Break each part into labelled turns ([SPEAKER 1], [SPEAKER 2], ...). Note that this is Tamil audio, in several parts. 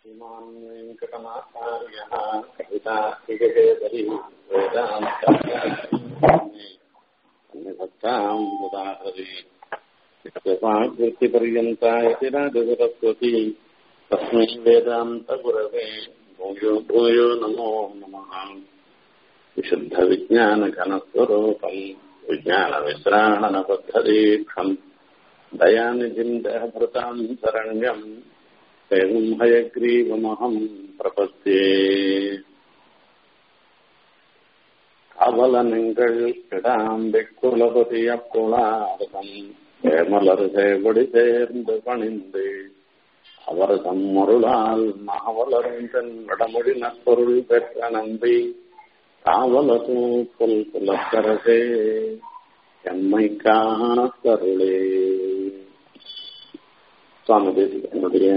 [SPEAKER 1] श्रीमान् वेङ्कटनाथार्यः कवितात्रिककेसरी वेदान्ताम् उदाहरी कृत्यपर्यन्ता इति राजसरस्वती तस्मै वेदान्तगुरवे भूयो भूयो नमो नमः विशुद्धविज्ञानघनस्वरूपम् विज्ञानविश्राणनबद्धदीक्षम् दयानिधिम् देहभृताम् शरण्यम् एवम् हयग्रीवमहम् प्रपद्ये அவலனங்கள் கிடாம்பிக்குலபதி அப்புளாரதம் ஏமலர் சேவடி சேர்ந்து பணிந்து அவர் தம்மருளால் மகவலருந்தன் வடமொழி நற்பொருள் பெற்ற நம்பி காவலசு புல் புலக்கரசே எம்மை காத்தருளே சுவாமி தேசிகனுடைய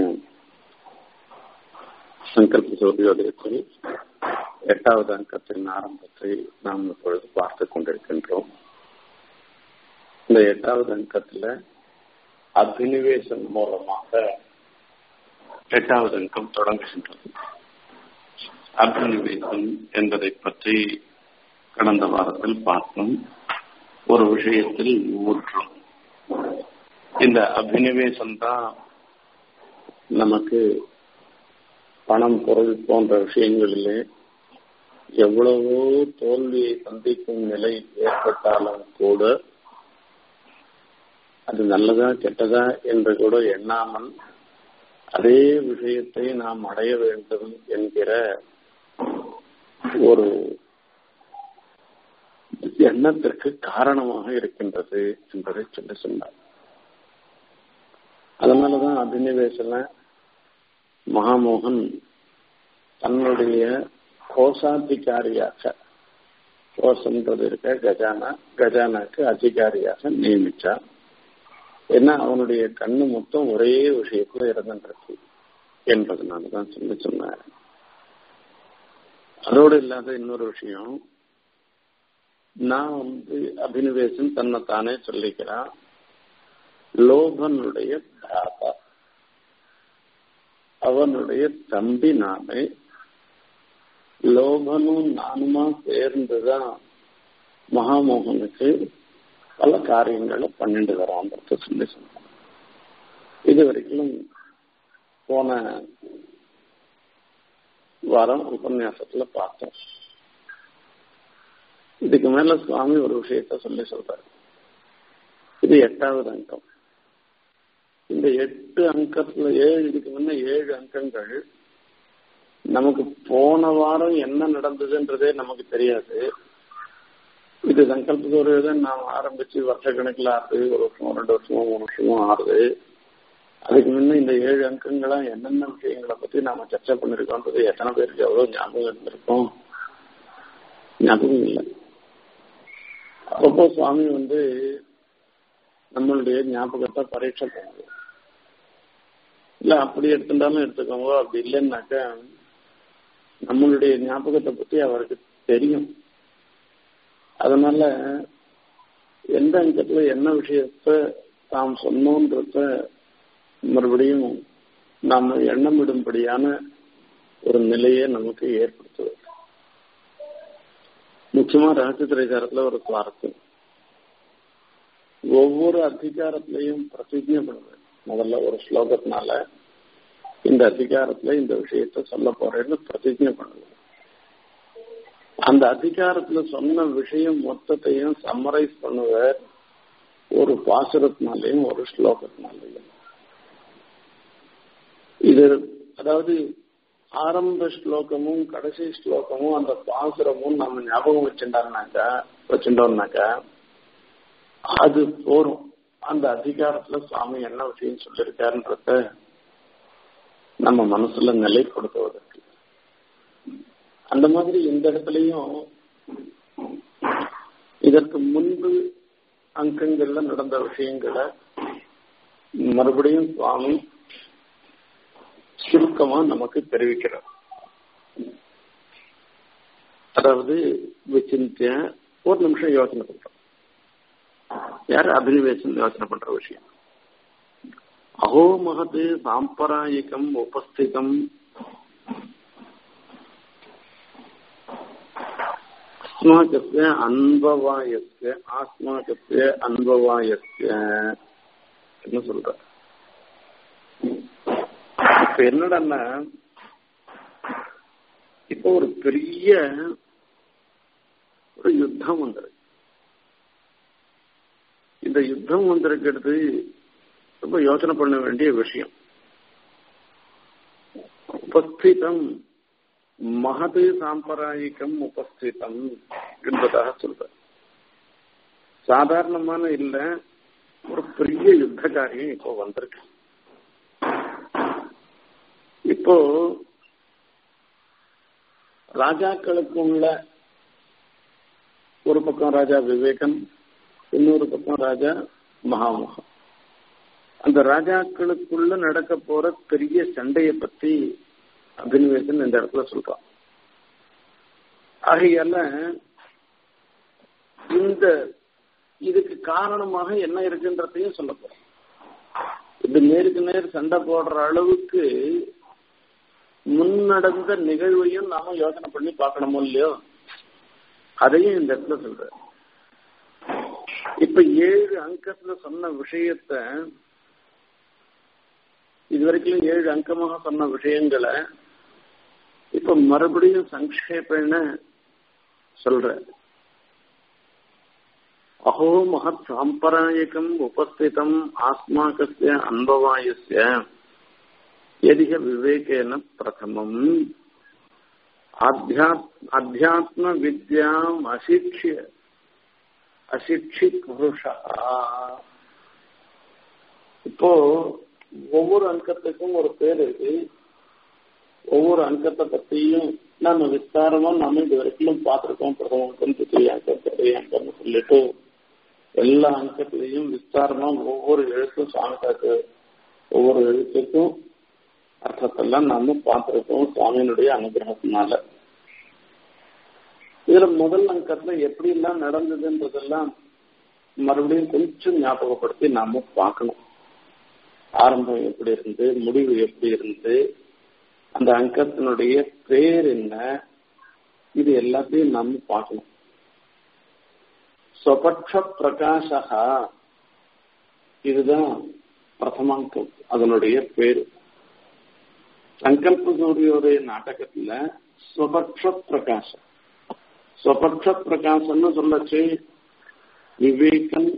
[SPEAKER 1] சங்கல்ப சோதியோதயத்தில் எட்டாவது அங்கத்தின் ஆரம்பத்தை நாம் இப்பொழுது பார்த்து கொண்டிருக்கின்றோம் இந்த எட்டாவது அங்கத்துல அபினிவேசம் மூலமாக எட்டாவது அங்கம் தொடங்குகின்றது அபினிவேசம் என்பதை பற்றி கடந்த வாரத்தில் பார்த்தோம் ஒரு விஷயத்தில் ஊற்றும் இந்த அபினிவேசம் தான் நமக்கு பணம் பொருள் போன்ற விஷயங்களிலே எவ்வளவோ தோல்வியை சந்திக்கும் நிலை ஏற்பட்டாலும் கூட அது நல்லதா கெட்டதா என்று கூட எண்ணாமல் அதே விஷயத்தை நாம் அடைய வேண்டும் என்கிற ஒரு எண்ணத்திற்கு காரணமாக இருக்கின்றது என்பதை சொல்லி சொன்னார் அதனாலதான் அபினிவேசன மகாமோகன் தன்னுடைய கோஷாதிகாரியாக கோஷன்றது இருக்க கஜானா கஜானாக்கு அதிகாரியாக நியமிச்சார் ஏன்னா அவனுடைய கண்ணு மொத்தம் ஒரே விஷயத்துல இருந்துருக்கு என்பதனாலதான் சொல்லி சொன்னார் அதோடு இல்லாத இன்னொரு விஷயம் நான் வந்து அபினிவேசன் தன்னை தானே சொல்லிக்கிறான் லோபனுடைய தாத்தா அவனுடைய தம்பி நானே லோபனும் நானுமா சேர்ந்துதான் மகாமோகனுக்கு பல காரியங்களை பண்ணிட்டு வரான்றது சொல்லி சொன்னான் இது வரைக்கும் போன வாரம் உபன்யாசத்துல பார்த்தோம் இதுக்கு மேல சுவாமி ஒரு விஷயத்த சொல்லி சொல்றாரு இது எட்டாவது அங்கம் இந்த எட்டு அங்கத்துல ஏழு இதுக்கு முன்ன ஏழு அங்கங்கள் நமக்கு போன வாரம் என்ன நடந்ததுன்றதே நமக்கு தெரியாது இது சங்கல்பத்தோடு நாம் ஆரம்பிச்சு வருஷ கணக்கில் ஆறுது ஒரு வருஷம் ரெண்டு வருஷமோ மூணு வருஷமோ ஆறுது அதுக்கு முன்ன இந்த ஏழு அங்கங்களா என்னென்ன விஷயங்களை பத்தி நாம சர்ச்சை பண்ணிருக்கோன்றது எத்தனை பேருக்கு எவ்வளவு ஞாபகம் இருந்திருக்கோம் ஞாபகம் இல்லை அப்பப்போ சுவாமி வந்து நம்மளுடைய ஞாபகத்தை பரீட்சை பண்ணுது இல்ல அப்படி எடுத்துட்டாலும் எடுத்துக்கோங்க அப்படி இல்லைன்னாக்க நம்மளுடைய ஞாபகத்தை பத்தி அவருக்கு தெரியும் அதனால எந்த அங்கத்துல என்ன விஷயத்த தாம் சொன்னோன்றத மறுபடியும் நாம எண்ணமிடும்படியான ஒரு நிலையை நமக்கு ஏற்படுத்துவது முக்கியமா ரகசிய அதிகாரத்துல ஒரு சுவாரஸ்யம் ஒவ்வொரு அதிகாரத்திலையும் பிரதிஜை பண்ணுவேன் முதல்ல ஒரு ஸ்லோகத்தினால இந்த அதிகாரத்துல இந்த விஷயத்த சொல்ல போறேன்னு பிரதிஜை பண்ணுவேன் அந்த அதிகாரத்துல சொன்ன விஷயம் மொத்தத்தையும் சம்மரைஸ் பண்ணுவார் ஒரு பாசுரத்தினாலையும் ஒரு ஸ்லோகத்தினாலையும் இது அதாவது ஆரம்ப ஸ்லோகமும் கடைசி ஸ்லோகமும் அந்த பாசுரமும் நம்ம ஞாபகம் வச்சுட்டாருனாக்கா வச்சுட்டோம்னாக்கா அது போறோம் அந்த அதிகாரத்துல சுவாமி என்ன விஷயம் சொல்லியிருக்காருன்றத நம்ம மனசுல நிலைப்படுத்துவதற்கு அந்த மாதிரி இந்த இடத்துலயும் இதற்கு முன்பு அங்கங்கள்ல நடந்த விஷயங்களை மறுபடியும் சுவாமி சுருக்கமா நமக்கு தெரிவிக்கிறார் அதாவது விசிந்திய ஒரு நிமிஷம் யோசனை பண்றோம் யார் அபினிவேசம் யோசனை பண்ற விஷயம் அஹோ மகது சாம்பராயிகம் உபஸ்திதம் ஆஸ்மாக்கத்திய அன்பவாயஸ்ய ஆஸ்மாக்கத்திய அன்பவாயஸ்ய என்ன சொல்ற இப்ப என்னடன்னா இப்போ ஒரு பெரிய ஒரு யுத்தம் வந்துருக்கு இந்த யுத்தம் வந்திருக்கிறது ரொம்ப யோசனை பண்ண வேண்டிய விஷயம் உபஸ்திதம் மகது சாம்பராயிக்கம் உபஸ்திதம் என்பதாக சொல்ற சாதாரணமான இல்ல ஒரு பெரிய யுத்த காரியம் இப்போ வந்திருக்கு இப்போ ராஜாக்களுக்குள்ள ஒரு பக்கம் ராஜா விவேகன் இன்னொரு பக்கம் ராஜா மகாமுகம் அந்த ராஜாக்களுக்குள்ள நடக்க போற பெரிய சண்டையை பத்தி அபினிவேசன் இந்த இடத்துல சொல்றான் ஆகையால இந்த இதுக்கு காரணமாக என்ன இருக்குன்றதையும் சொல்ல போறேன் இது நேருக்கு நேர் சண்டை போடுற அளவுக்கு முன்னடந்த நிகழ்வையும் நாம யோசனை பண்ணி பார்க்கணுமோ இல்லையோ அதையும் இந்த இடத்துல சொல்ற இப்ப ஏழு அங்கத்துல சொன்ன விஷயத்த இதுவரைக்கும் ஏழு அங்கமாக சொன்ன விஷயங்களை இப்ப மறுபடியும் சங்கேபன சொல்ற அஹோ மகத் சாம்பராயகம் உபஸ்திதம் ஆஸ்மாக்கஸ்ய அன்பவாயஸ்ய எதிக விவேகேன பிரதமம் அத்தியாத்ம வித்யாம் அசிக்ஷிய அசிக்ஷி புருஷா இப்போ ஒவ்வொரு அங்கத்துக்கும் ஒரு பேர் இருக்கு ஒவ்வொரு அங்கத்தை பத்தியும் நம்ம விஸ்தாரமா நம்ம இது வரைக்கும் பார்த்திருக்கோம் பிரதம அங்கம் திரிய அங்கம் திரிய அங்கம்னு சொல்லிட்டு எல்லா அங்கத்திலையும் விஸ்தாரமா ஒவ்வொரு எழுத்தும் சுவாமிக்காக்கு ஒவ்வொரு எழுத்துக்கும் அர்த்தத்தெல்லாம் நாம பார்த்திருக்கோம் சுவாமியினுடைய அனுகிரகத்தினால இதுல முதல் அங்கத்துல எப்படி எல்லாம் நடந்ததுன்றதெல்லாம் மறுபடியும் கொஞ்சம் ஞாபகப்படுத்தி நாம பார்க்கணும் ஆரம்பம் எப்படி இருந்து முடிவு எப்படி இருந்து அந்த அங்கத்தினுடைய பேர் என்ன இது எல்லாத்தையும் நம்ம பார்க்கணும் ஸ்வபக்ஷ பிரகாஷா இதுதான் பிரதமாங்கம் அதனுடைய பேரு சங்கல்ப சூரியோடைய நாடகத்துல ஸ்வபக்ஷ பிரகாசம் ஸ்வபக்ஷ பிரகாசம்னு சொல்லச்சு விவேகன்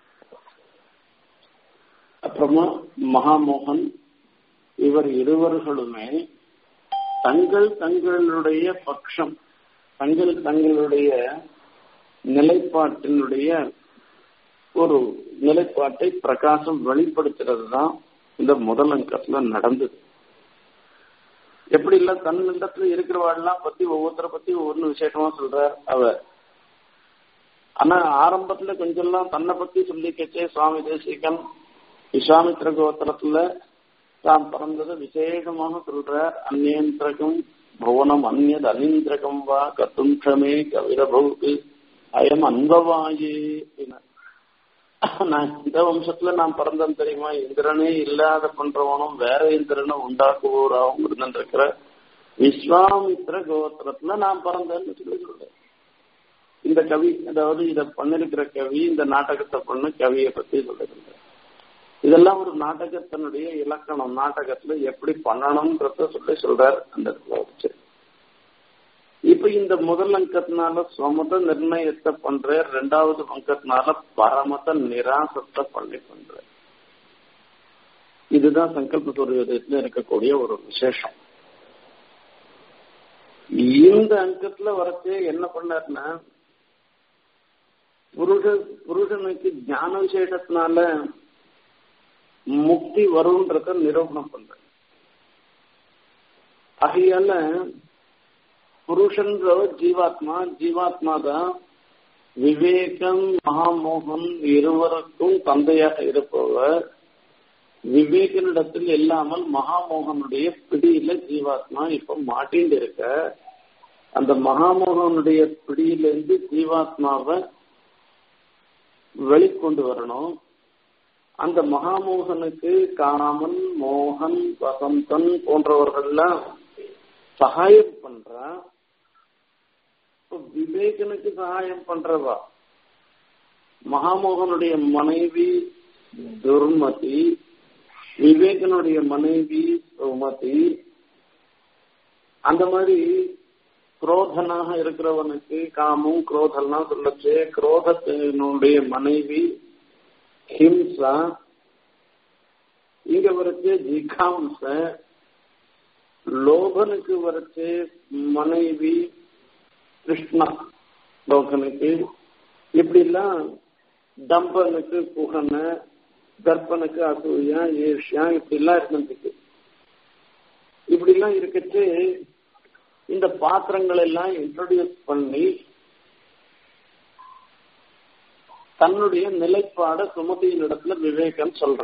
[SPEAKER 1] அப்புறமா மகாமோகன் இவர் இருவர்களுமே தங்கள் தங்களுடைய பட்சம் தங்கள் தங்களுடைய நிலைப்பாட்டினுடைய ஒரு நிலைப்பாட்டை பிரகாசம் வெளிப்படுத்துறது தான் இந்த முதல் அங்கத்துல நடந்தது எப்படி இல்ல தன் இடத்துல இருக்கிறவாள்லாம் பத்தி ஒவ்வொருத்தரை பத்தி ஒவ்வொன்னு விசேஷமா சொல்றார் அவர் ஆனா ஆரம்பத்துல கொஞ்சம்லாம் தன்னை பத்தி சொல்லிக்கச்சே சுவாமி தேசிகன் விஸ்வாமித்திர கோத்திரத்துல தான் பிறந்தது விசேஷமாக சொல்றார் அந்நியந்திரகம் புவனம் அந்நியது அனீந்திரகம் வா கத்தும்ஷமே கவிரபௌக்கு அயம் அன்பவாயே நான் இந்த வம்சத்துல நான் பிறந்தேன் தெரியுமா இந்திரனே இல்லாத பண்றவனும் வேற இந்திரனும் உண்டாக்குவோராகவும் இருந்திருக்கிற விஸ்வாமித்திர கோத்திரத்துல நான் பிறந்தேன்னு சொல்லி சொல்றேன் இந்த கவி அதாவது இத பண்ணிருக்கிற கவி இந்த நாடகத்தை பண்ண கவியை பத்தி சொல்லிருக்கிறேன் இதெல்லாம் ஒரு நாடகத்தினுடைய இலக்கணம் நாடகத்துல எப்படி பண்ணணும்ன்றத சொல்லி சொல்றார் அந்த இடத்துல வச்சு இப்ப இந்த முதல் அங்கத்தினால சுமத நிர்ணயத்தை பண்ற ரெண்டாவது அங்கத்தினால பரமத நிராசத்தை பண்ணி பண்ற இதுதான் சங்கல்ப சூரியோதயத்துல இருக்கக்கூடிய ஒரு விசேஷம் இந்த அங்கத்துல வரச்சே என்ன பண்ணாருன்னா புருஷ புருஷனுக்கு ஞான விசேஷத்தினால முக்தி வரும்ன்றத நிரூபணம் பண்ற ஆகையால புருஷன்ற ஜீவாத்மா ஜீவாத்மா தான் விவேகம் மகாமோகன் இருவருக்கும் தந்தையாக இருப்பவர் விவேகனிடத்தில் இல்லாமல் மகாமோகனுடைய பிடியில ஜீவாத்மா இப்ப மாட்டின்னு இருக்க அந்த மகாமோகனுடைய பிடியிலிருந்து ஜீவாத்மாவை வெளிக்கொண்டு வரணும் அந்த மகாமோகனுக்கு காமன் மோகன் வசந்தன் போன்றவர்கள்லாம் சகாயம் பண்ற இப்ப விவேகனுக்கு சகாயம் பண்றவா மகாமோகனுடைய மனைவி துர்மதி விவேகனுடைய மனைவி சுமதி அந்த மாதிரி குரோதனாக இருக்கிறவனுக்கு காமும் குரோதம்லாம் சொல்லச்சு குரோதத்தினுடைய மனைவி ஹிம்சா இங்க வரைச்சு ஜிகாம்ச லோகனுக்கு வரைச்சு மனைவி கிருஷ்ணா லோகனுக்கு இப்படி எல்லாம் தம்பனுக்கு குகன தர்ப்பனுக்கு அசூயா ஏஷ்யா இப்படி எல்லாம் இருந்துருக்கு இப்படி எல்லாம் இருக்கச்சு இந்த பாத்திரங்கள் எல்லாம் இன்ட்ரோடியூஸ் பண்ணி தன்னுடைய நிலைப்பாட சுமதியின் இடத்துல விவேகன் சொல்ற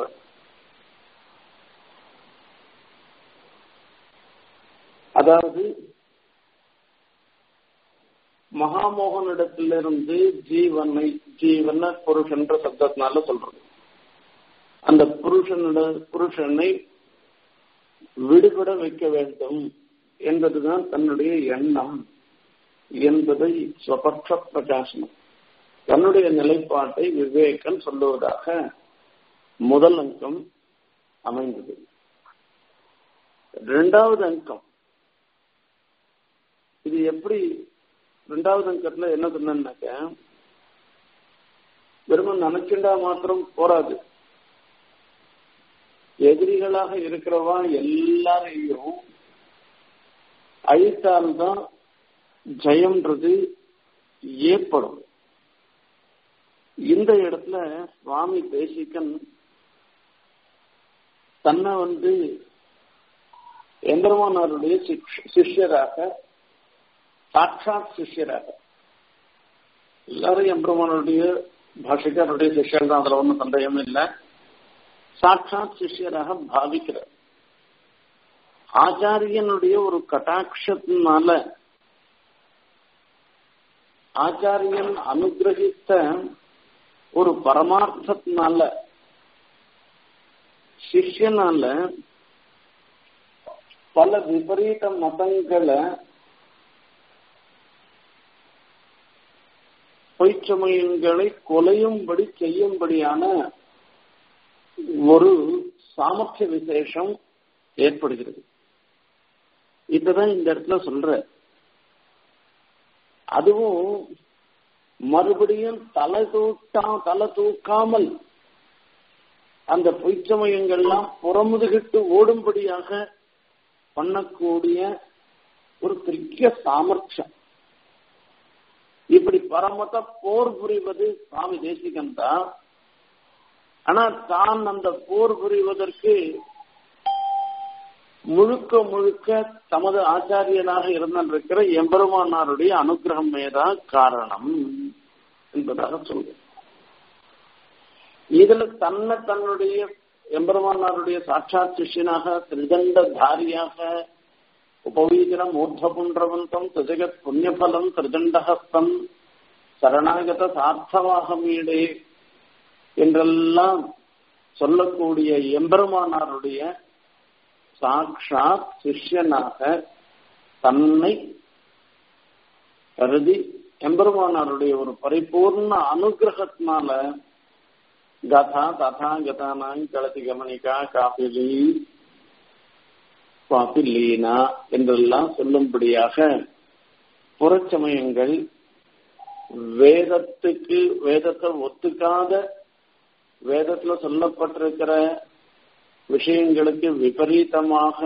[SPEAKER 1] அதாவது மகாமோகனிடத்திலிருந்து ஜீவனை ஜீவன புருஷன்ற சப்தத்தினால சொல்றது அந்த புருஷனோட புருஷனை விடுபட வைக்க வேண்டும் என்பதுதான் தன்னுடைய எண்ணம் என்பதை ஸ்வபக்ஷ பிரகாசனம் தன்னுடைய நிலைப்பாட்டை விவேகன் சொல்லுவதாக முதல் அங்கம் அமைந்தது இரண்டாவது அங்கம் இது எப்படி ரெண்டாவது அங்கத்துல என்ன சொன்னாக்க வெறும் நினைச்சுண்டா மாத்திரம் போராது எதிரிகளாக இருக்கிறவா எல்லாரையும் அழித்தால்தான் ஜெயம்ன்றது ஏற்படும் இந்த இடத்துல சுவாமி தேசிகன் தன்னை வந்து எம்பெருமானாருடைய சிஷ்யராக சாட்சாத் சிஷ்யராக எல்லாரும் எம்பெருமானுடைய பாஷைக்காரருடைய சிஷ்யர் தான் அதுல ஒன்றும் சந்தேகம் இல்லை சாட்சாத் சிஷ்யராக பாவிக்கிறார் ஆச்சாரியனுடைய ஒரு கட்டாட்சத்தினால ஆச்சாரியன் அனுகிரகித்த ஒரு பரமார்த்தத்தினால சிஷ்யனால பல விபரீத மதங்களை பொய்ச்சமயங்களை கொலையும்படி செய்யும்படியான ஒரு சாமர்த்திய விசேஷம் ஏற்படுகிறது இதுதான் இந்த இடத்துல சொல்ற அதுவும் மறுபடியும் தலை தூக்கா தலை தூக்காமல் அந்த பொய்ச்சமயங்கள்லாம் புறமுதுகிட்டு ஓடும்படியாக பண்ணக்கூடிய ஒரு பெரிய சாமர்த்தியம் இப்படி பரமத போர் புரிவது சுவாமி தேசிகன் தான் ஆனா தான் அந்த போர் புரிவதற்கு முழுக்க முழுக்க தமது ஆச்சாரியனாக இருந்திருக்கிற எம்பெருமானாருடைய அனுகிரகமேதான் காரணம் என்பதாக சொல்றேன் இதுல தன்னை தன்னுடைய எம்பெருமானாருடைய சாட்சாத் சிஷ்யனாக திரிதண்டதாரியாக உபவீகரம் ஊர்தபுன்றவந்தம் திஜகத் புண்ணியபலம் திரிதண்டஹஸ்தம் சரணாகத சார்த்தவாகமீடே என்றெல்லாம் சொல்லக்கூடிய எம்பெருமானாருடைய சாட்சாத் சிஷ்யனாக தன்னை கருதி எம்பெருமானாருடைய ஒரு பரிபூர்ண அனுகிரகத்தினால கதா ததா கதானாங் கலத்தி கமனிகா காப்பிலி காப்பிலீனா என்றெல்லாம் சொல்லும்படியாக புறச்சமயங்கள் வேதத்துக்கு வேதத்தை ஒத்துக்காத வேதத்துல சொல்லப்பட்டிருக்கிற விஷயங்களுக்கு விபரீதமாக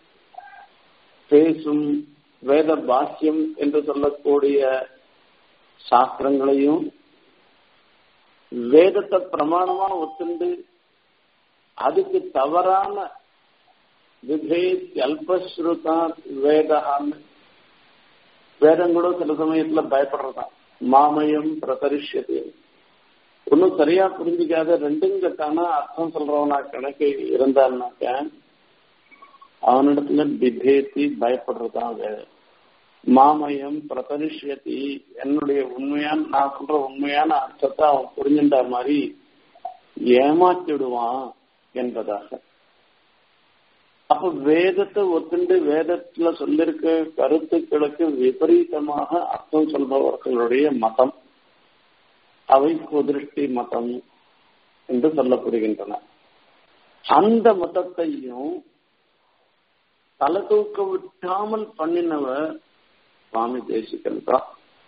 [SPEAKER 1] பேசும் வேத பாஷ்யம் என்று சொல்லக்கூடிய சாஸ்திரங்களையும் வேதத்தை பிரமாணமா ஒத்துண்டு அதுக்கு தவறான விபேத் அல்பஸ்ருதா வேதான்னு வேதம் கூட சில சமயத்துல பயப்படுறதான் மாமயம் பிரதரிஷது ஒன்னும் சரியா புரிஞ்சுக்காத ரெண்டும் கட்டான அர்த்தம் சொல்றவனா கணக்கு இருந்தான்னாக்க அவனிடத்துல பிபேத்தி பயப்படுறதான் வேதம் மாமயம் பிரதரிஷயத்தி என்னுடைய உண்மையான நான் சொல்ற உண்மையான அர்த்தத்தை அவன் புரிஞ்சுட்ட மாதிரி ஏமாற்றிடுவான் என்பதாக அப்ப வேதத்தை ஒத்துண்டு வேதத்துல சொல்லிருக்க கருத்துக்களுக்கு விபரீதமாக அர்த்தம் சொல்பவர்களுடைய மதம் அவை குதிருஷ்டி மதம் என்று சொல்லப்படுகின்றன அந்த மதத்தையும் தலை தூக்க விட்டாமல் பண்ணினவர் சுவாமி தேசிகன் தான்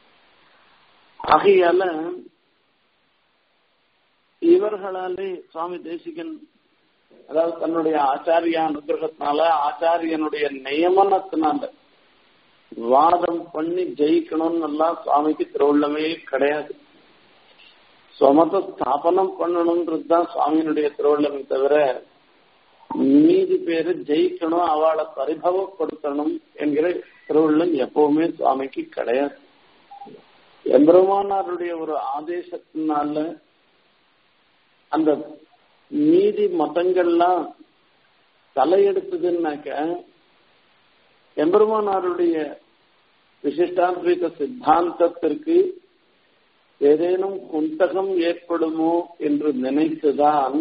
[SPEAKER 1] ஆகையால இவர்களாலே சுவாமி தேசிகன் அதாவது தன்னுடைய ஆச்சாரிய அனுகிரகத்தினால ஆச்சாரியனுடைய நியமனத்தினால வாதம் பண்ணி ஜெயிக்கணும்னு எல்லாம் சுவாமிக்கு திருவுள்ளமே கிடையாது சுமத ஸ்தாபனம் பண்ணணும்ன்றது தான் சுவாமியினுடைய திருவள்ளமே தவிர மீதி பேரு ஜெயிக்கணும் அவளை பரிபவப்படுத்தணும் என்கிற திருவள்ளம் எப்பவுமே சுவாமிக்கு கிடையாது எம்பெருமானாருடைய ஒரு ஆதேசத்தினால அந்த மீதி மதங்கள்லாம் தலையெடுத்ததுன்னாக்க எம்பெருமானாருடைய விசிஷ்டாத்வைத சித்தாந்தத்திற்கு ஏதேனும் குந்தகம் ஏற்படுமோ என்று நினைத்துதான்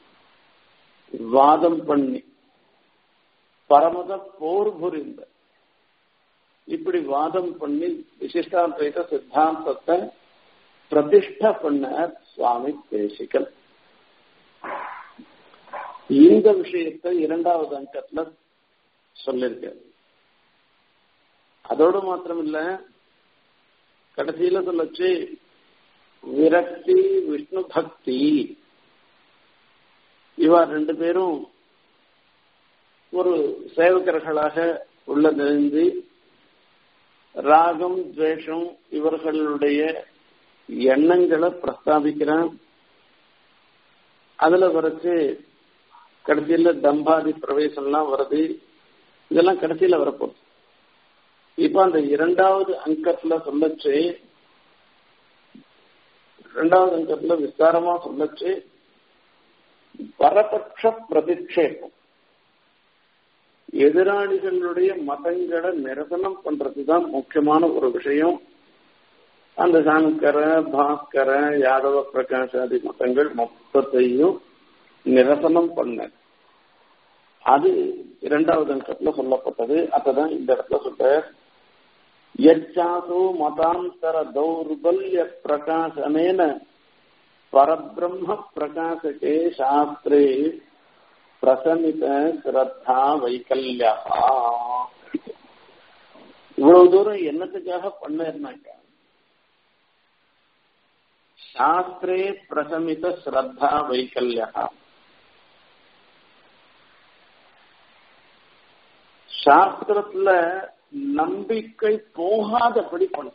[SPEAKER 1] வாதம் பண்ணி பரமத போர் புரிந்த இப்படி வாதம் பண்ணி விசிஷ்டாத்வைத சித்தாந்தத்தை பிரதிஷ்ட பண்ண சுவாமி தேசிகன் இந்த விஷயத்தை இரண்டாவது அங்கத்துல சொல்லிருக்க அதோடு மாத்திரம் இல்ல கடைசியில சொல்லச்சு விரக்தி விஷ்ணு பக்தி இவா ரெண்டு பேரும் ஒரு சேவகர்களாக உள்ள நிறைந்து ராகம் துவேஷம் இவர்களுடைய எண்ணங்களை பிரஸ்தாபிக்கிறான் அதுல வரைச்சு கடைசியில தம்பாதி பிரவேசம் எல்லாம் வருது இதெல்லாம் கடைசியில வரப்போகுது இப்ப அந்த இரண்டாவது அங்கத்துல சொல்லச்சு இரண்டாவது அங்கத்துல விஸ்தாரமா சொல்லச்சு பரபட்ச பிரதிஷேபம் எதிராளிகளுடைய மதங்களை நிரசனம் பண்றதுதான் முக்கியமான ஒரு விஷயம் அந்த சாங்கர பாஸ்கர யாதவ பிரகாஷாதி மதங்கள் மொத்தத்தையும் நிரசனம் பண்ண அது இரண்டாவது அங்கத்துல சொல்லப்பட்டது அததான் இந்த இடத்துல சொல்ற யச்சாசோ மதாந்தர தௌர்பல்ய பிரகாசனேன பரபிரம்ம பிரகாசகே சாஸ்திரே பிரசமித ஸ்ரத்தா வைக்கல்யா இவ்வளவு தூரம் என்னத்துக்காக பண்ணாக்க சாஸ்திரே பிரசமித ஸ்ரத்தா வைக்கல்யா சாஸ்திரத்துல நம்பிக்கை போகாதபடி பண்ண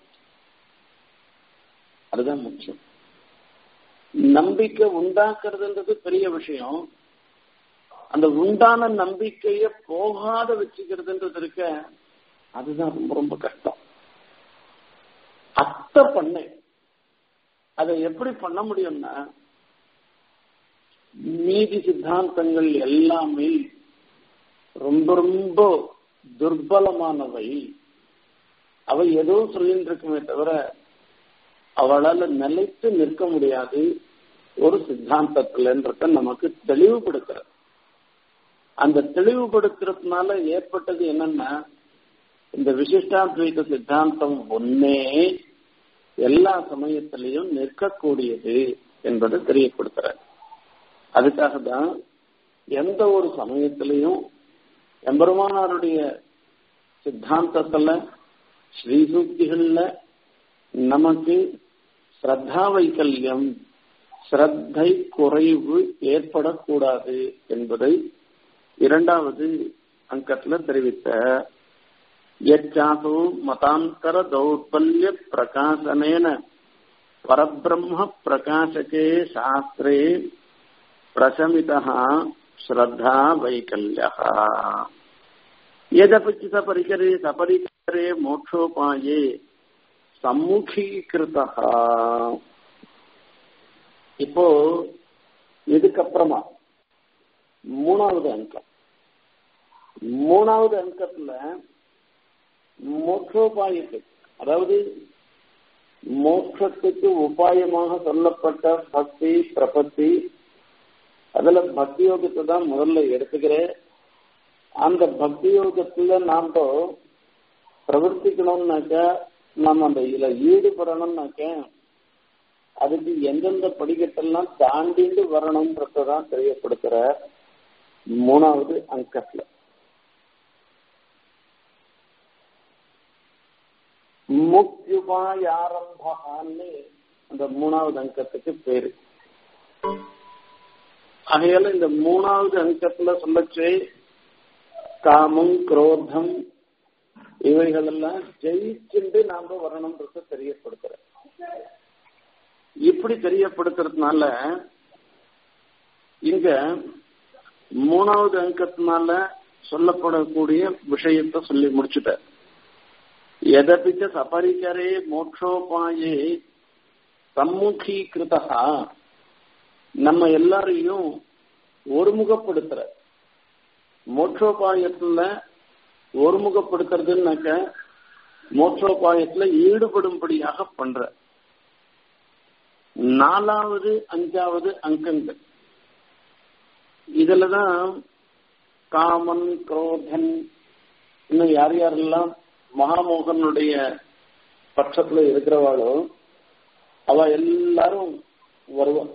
[SPEAKER 1] அதுதான் முக்கியம் நம்பிக்கை உண்டாக்குறதுன்றது பெரிய விஷயம் அந்த உண்டான நம்பிக்கைய போகாத வச்சுக்கிறதுன்றது இருக்க அதுதான் ரொம்ப ரொம்ப கஷ்டம் அத்தை பண்ண அதை எப்படி பண்ண முடியும்னா நீதி சித்தாந்தங்கள் எல்லாமே ரொம்ப ரொம்ப துர்பலமானவை அவை ஏதோ சொல்லிட்டு இருக்குமே தவிர அவளால நிலைத்து நிற்க முடியாது ஒரு சித்தாந்தத்தில்ன்றத நமக்கு தெளிவுபடுத்துறது அந்த தெளிவுபடுத்துறதுனால ஏற்பட்டது என்னன்னா இந்த விசிஷ்டாத்வைத சித்தாந்தம் ஒன்னே எல்லா சமயத்திலையும் நிற்கக்கூடியது என்பதை தெரியப்படுத்துற அதுக்காக தான் எந்த ஒரு சமயத்திலையும் எம்பெருமானாருடைய சித்தாந்தத்துல ஸ்ரீசூக்திகள்ல நமக்கு ஸ்ரத்தா வைக்கல்யம் ஸ்ரத்தை குறைவு ஏற்படக்கூடாது என்பதை இரண்டாவது அங்கத்துல தெரிவித்த யச்சாசோ மதாந்தர தௌர்பல்ய பிரகாசனேன பரபிரம்ம பிரகாசகே சாஸ்திரே பிரசமிதா ஸ்ரத்தா வைக்கல்யா எதபிச்சித பரிகரே சபரிகரே மோட்சோபாயே சம்முகீகிருதா இப்போ இதுக்கப்புறமா மூணாவது அங்கம் மூணாவது அங்கத்துல மோட்சோபாயத்துக்கு அதாவது மோட்சத்துக்கு உபாயமாக சொல்லப்பட்ட பக்தி பிரபத்தி அதுல பக்தி யோகத்தை தான் முதல்ல எடுத்துக்கிறேன் அந்த பக்தி யோகத்துல நாம பிரவர்த்திக்கணும்னாக்க நம்ம அந்த இதுல ஈடுபடணும்னாக்க அதுக்கு எந்தெந்த படிக்கட்டெல்லாம் தாண்டிட்டு வரணும்ன்றதான் தெரியப்படுத்துற மூணாவது அங்கத்துல முக்யுபாயாரம்பான்னு அந்த மூணாவது அங்கத்துக்கு பேரு ஆகையால இந்த மூணாவது அங்கத்துல சொல்லச்சு காமம் குரோதம் இவைகள் எல்லாம் ஜெயிச்சுண்டு நாம வரணும்ன்றத தெரியப்படுத்துற இப்படி தெரியப்படுத்துறதுனால இங்க மூணாவது அங்கத்தினால சொல்லப்படக்கூடிய விஷயத்த சொல்லி முடிச்சுட்ட எதபிச்ச சபரிகரே மோட்சோபாயே சம்முகீகிருதா நம்ம எல்லாரையும் ஒருமுகப்படுத்துற மோட்சோபாயத்துல ஒருமுகப்படுத்துறதுன்னாக்க மோட்சோபாயத்துல ஈடுபடும்படியாக பண்ற நாலாவது அஞ்சாவது அங்கங்கள் இதுலதான் காமன் குரோதன் இன்னும் யார் யாரெல்லாம் மகாமோகனுடைய பட்சத்துல இருக்கிறவாளோ அவ எல்லாரும் வருவா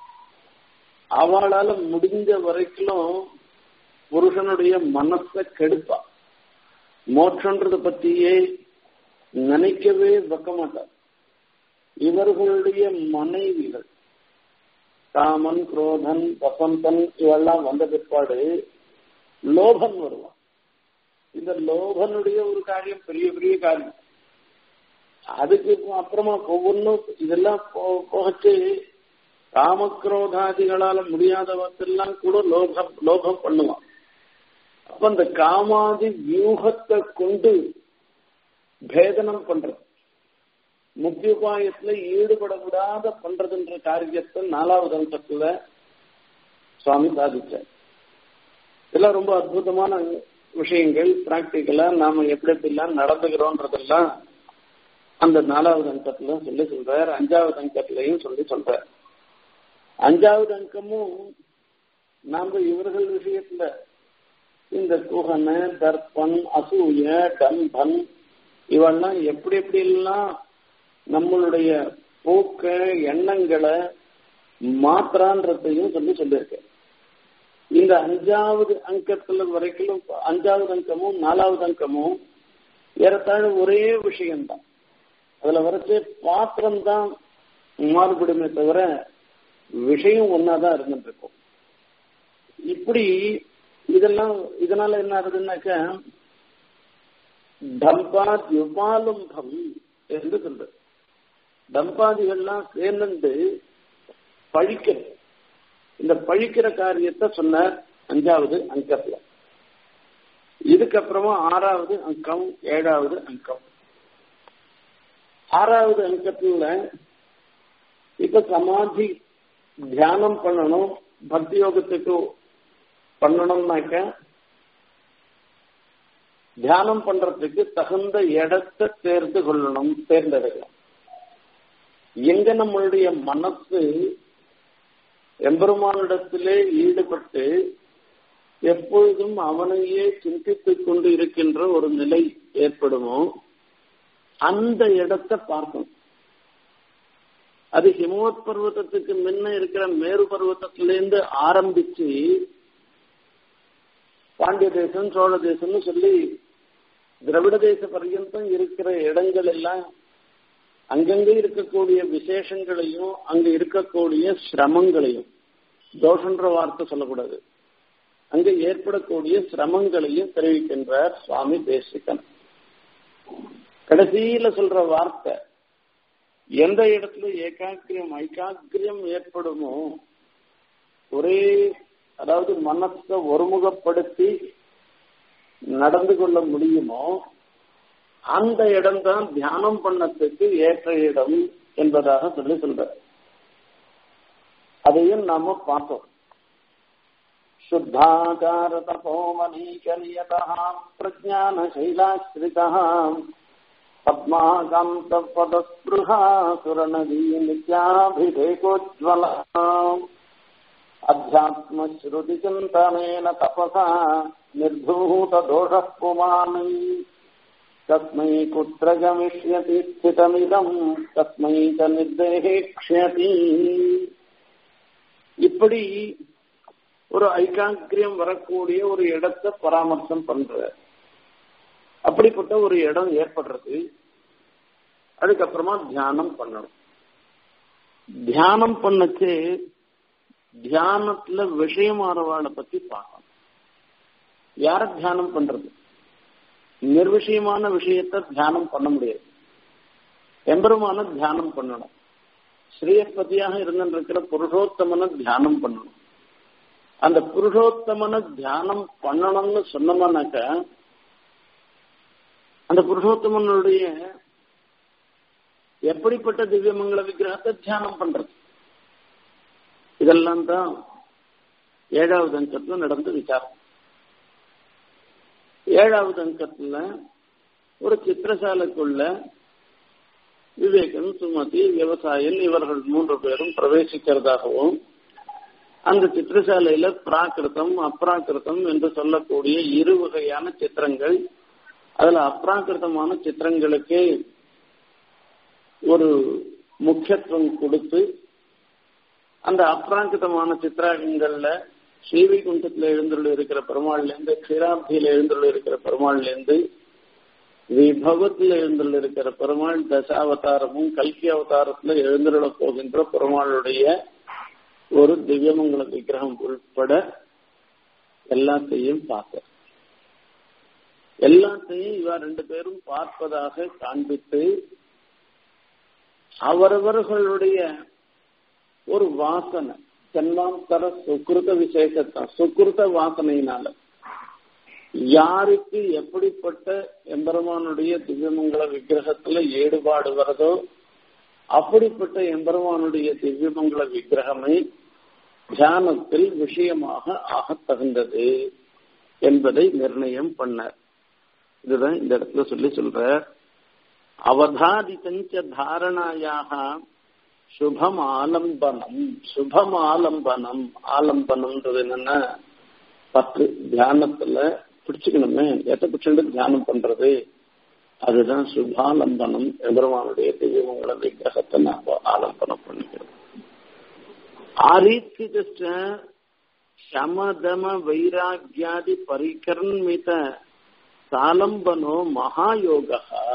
[SPEAKER 1] அவளால முடிஞ்ச வரைக்கும் புருஷனுடைய மனசை கெடுப்பா மோட்சன்றத பத்தியே நினைக்கவே வைக்க மாட்டார் இவர்களுடைய மனைவிகள் காமன் குரோதன் வசந்தன் இவெல்லாம் வந்த பிற்பாடு லோபன் வருவான் இந்த லோபனுடைய ஒரு காரியம் பெரிய பெரிய காரியம் அதுக்கு அப்புறமா ஒவ்வொன்றும் இதெல்லாம் போகச்சு காமக்ரோதாதிகளால முடியாதவற்றெல்லாம் கூட லோகம் லோகம் பண்ணுவான் அப்ப அந்த காமாதி வியூகத்தை கொண்டு பேதனம் பண்றது முக்கியோபாயத்துல ஈடுபட விடாத பண்றதுன்ற காரியத்தை நாலாவது அம்சத்துல சுவாமி சாதிச்சார் இதெல்லாம் ரொம்ப அற்புதமான விஷயங்கள் பிராக்டிக்கலா நாம எப்படி எப்படிலாம் நடந்துக்கிறோன்றதெல்லாம் அந்த நாலாவது அங்கத்துல சொல்லி சொல்றார் அஞ்சாவது அங்கத்திலையும் சொல்லி சொல்றார் அஞ்சாவது அங்கமும் நாம இவர்கள் விஷயத்துல இந்த குகன தர்ப்பன் அசூய டம்பன் இவெல்லாம் எப்படி எப்படி எல்லாம் நம்மளுடைய போக்க எண்ணங்களை மாத்திரான்றதையும் சொல்லி சொல்லியிருக்கேன் இந்த அஞ்சாவது அங்கத்துல வரைக்கும் அஞ்சாவது அங்கமும் நாலாவது அங்கமும் ஏறத்தாழ ஒரே விஷயம்தான் அதுல வரைச்சு பாத்திரம் தான் மாறுபடுமே தவிர விஷயம் ஒன்னாதான் இருந்துட்டு இருக்கும் இப்படி இதெல்லாம் இதனால என்ன ஆகுதுன்னாக்க டம்பாத்யுபாலும்பம் என்று சொல்றது டம்பாதிகள்லாம் சேர்ந்து பழிக்கிறது இந்த பழிக்கிற காரியத்தை சொன்னார் அஞ்சாவது அங்கத்துல இதுக்கப்புறமா ஆறாவது அங்கம் ஏழாவது அங்கம் ஆறாவது அங்கத்துல இப்ப சமாதி தியானம் பண்ணணும் பக்தி யோகத்துக்கு பண்ணணும்னாக்க தியானம் பண்றதுக்கு தகுந்த இடத்தை தேர்ந்து கொள்ளணும் தேர்ந்தெடுக்கலாம் எங்க நம்மளுடைய மனசு எம்பெருமானிடத்திலே ஈடுபட்டு எப்பொழுதும் அவனையே சிந்தித்துக் கொண்டு இருக்கின்ற ஒரு நிலை ஏற்படுமோ அந்த இடத்தை பார்க்கணும் அது ஹிமவத் பர்வத்தத்துக்கு முன்ன இருக்கிற மேரு பர்வத்தத்திலேருந்து ஆரம்பிச்சு பாண்டிய தேசம் சோழ தேசம்னு சொல்லி திராவிட தேச பர்யந்தம் இருக்கிற இடங்கள் எல்லாம் அங்கங்க இருக்கக்கூடிய விசேஷங்களையும் அங்க இருக்கக்கூடிய சிரமங்களையும் தோஷன்ற வார்த்தை சொல்லக்கூடாது அங்க ஏற்படக்கூடிய சிரமங்களையும் தெரிவிக்கின்றார் சுவாமி தேசிகன் கடைசியில சொல்ற வார்த்தை எந்த இடத்துல ஏகாக்கிரியம் ஐகாக்கிரியம் ஏற்படுமோ ஒரே அதாவது மனசை ஒருமுகப்படுத்தி நடந்து கொள்ள முடியுமோ அந்த இடம்தான் தியானம் பண்ணத்துக்கு ஏற்ற இடம் என்பதாக சொல்லி சொல்ற அதையும் நாம பார்த்தோம் शुद्धाचार तपोमनीकनियतः प्रज्ञानशैलाश्रितः पद्माकान्तपदस्पृहा सुरनदी नित्याभिषेकोज्ज्वलः अध्यात्मश्रुतिचिन्तनेन तपसा निर्धूतदोषः पुमान् तस्मै कुत्र गमिष्यति स्थितमिदम् तस्मै च निर्देहेक्ष्यति இப்படி ஒரு ஐகாங்கிரியம் வரக்கூடிய ஒரு இடத்தை பராமர்சம் பண்ற அப்படிப்பட்ட ஒரு இடம் ஏற்படுறது அதுக்கப்புறமா தியானம் பண்ணணும் தியானம் பண்ணச்சு தியானத்துல விஷயமாறவாளை பத்தி பார்க்கணும் யார தியானம் பண்றது நிர்விஷயமான விஷயத்த தியானம் பண்ண முடியாது எம்பெருமான தியானம் பண்ணணும் ஸ்ரீயஸ்பதியாக இருந்திருக்கிற புருஷோத்தமனை தியானம் பண்ணணும் அந்த புருஷோத்தமனை தியானம் பண்ணணும்னு சொன்னோம்னாக்க அந்த புருஷோத்தமனுடைய எப்படிப்பட்ட திவ்யமங்கல விக்கிரகத்தை தியானம் பண்றது இதெல்லாம் தான் ஏழாவது அங்கத்துல நடந்த விசாரம் ஏழாவது அங்கத்துல ஒரு சித்திரசாலைக்குள்ள விவேகன் சுமதி விவசாயன் இவர்கள் மூன்று பேரும் பிரவேசிக்கிறதாகவும் அந்த சித்திரசாலையில பிராகிருதம் அப்ராகிருதம் என்று சொல்லக்கூடிய இரு வகையான சித்திரங்கள் அதுல அப்ராகிருதமான சித்திரங்களுக்கு ஒரு முக்கியத்துவம் கொடுத்து அந்த அப்ராங்கிதமான சித்திரங்கள்ல ஸ்ரீவைகுண்டத்துல எழுந்துள்ள இருக்கிற பெருமாள்ல இருந்து க்ஷீராப்தியில எழுந்துள்ள இருக்கிற பெருமாள்ல இருந்து விபவத்துல எழுந்துள்ள இருக்கிற பெருமாள் தசாவதாரமும் கல்கி அவதாரத்துல எழுந்துள்ள போகின்ற பெருமாளுடைய ஒரு திவ்யமங்கல விக்கிரகம் உட்பட எல்லாத்தையும் பார்க்க எல்லாத்தையும் இவ ரெண்டு பேரும் பார்ப்பதாக காண்பித்து அவரவர்களுடைய ஒரு வாசனை ஜன்மாந்தர சுக்கிருத விசேஷத்தான் சுக்கிருத வாசனையினால யாருக்கு எப்படிப்பட்ட எம்பெருமானுடைய திவ்யமங்கல விக்கிரகத்துல ஈடுபாடு வருதோ அப்படிப்பட்ட எம்பெருமானுடைய திவ்யமங்கல விக்கிரகமே தியானத்தில் விஷயமாக ஆகத் தகுந்தது என்பதை நிர்ணயம் பண்ணார் இதுதான் இந்த இடத்துல சொல்லி சொல்ற அவதாதித்தஞ்ச தாரணாயாக சுபம் ஆலம்பனம் சுபம் ஆலம்பனம் ஆலம்பனம்ன்றது என்னன்னா பத்து தியானத்துல பிடிச்சுக்கணுமே எத்த பிடிச்சிட்டு தியானம் பண்றது அதுதான் சுபாலம்பனம் எபெருமானுடைய திவ்யமங்கள விக்கிரகத்தை நாம ஆலம்பனம் பண்ணிக்கிறோம் ಆ ರೀತಿ ಶಮದಮ ವೈರಾಗ್ಯಾದಿ ಪರಿಕರ್ಮಿತ சாலம்பனோ மகாயோக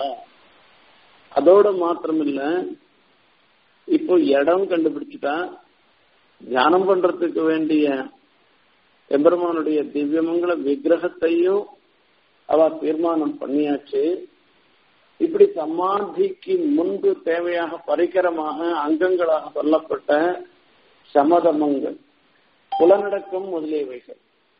[SPEAKER 1] அதோட மாத்திரமில்ல இப்போ இடம் கண்டுபிடிச்சுட்டா தியானம் பண்றதுக்கு வேண்டிய எம்பெருமானுடைய திவ்யமங்கல விக்கிரகத்தையும் அவ தீர்மானம் பண்ணியாச்சு இப்படி சமாதிக்கு முன்பு தேவையாக பரிகரமாக அங்கங்களாக சொல்லப்பட்ட சமதமங்கள் புலனடக்கம் முதலியவைகள்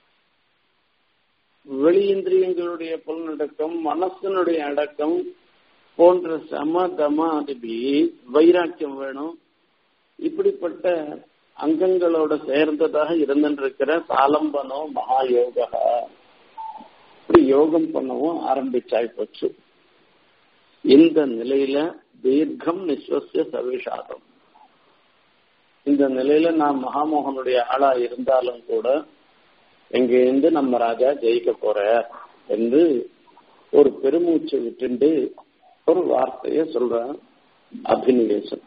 [SPEAKER 1] வெளியிந்திரியங்களுடைய புலனடக்கம் மனசனுடைய அடக்கம் போன்ற சமதமாதிபி வைராக்கியம் வேணும் இப்படிப்பட்ட அங்கங்களோட சேர்ந்ததாக இருந்திருக்கிற சாலம்பனோ மகாயோகா இப்படி யோகம் பண்ணவும் ஆரம்பிச்சாய் போச்சு இந்த நிலையில தீர்க்கம் நிஸ்வசிய சவிஷாதம் இந்த நிலையில நான் மகாமோகனுடைய ஆளா இருந்தாலும் கூட எங்கேருந்து நம்ம ராஜா ஜெயிக்க போற என்று ஒரு பெருமூச்சு விட்டுண்டு ஒரு வார்த்தைய சொல்ற அபினிவேசம்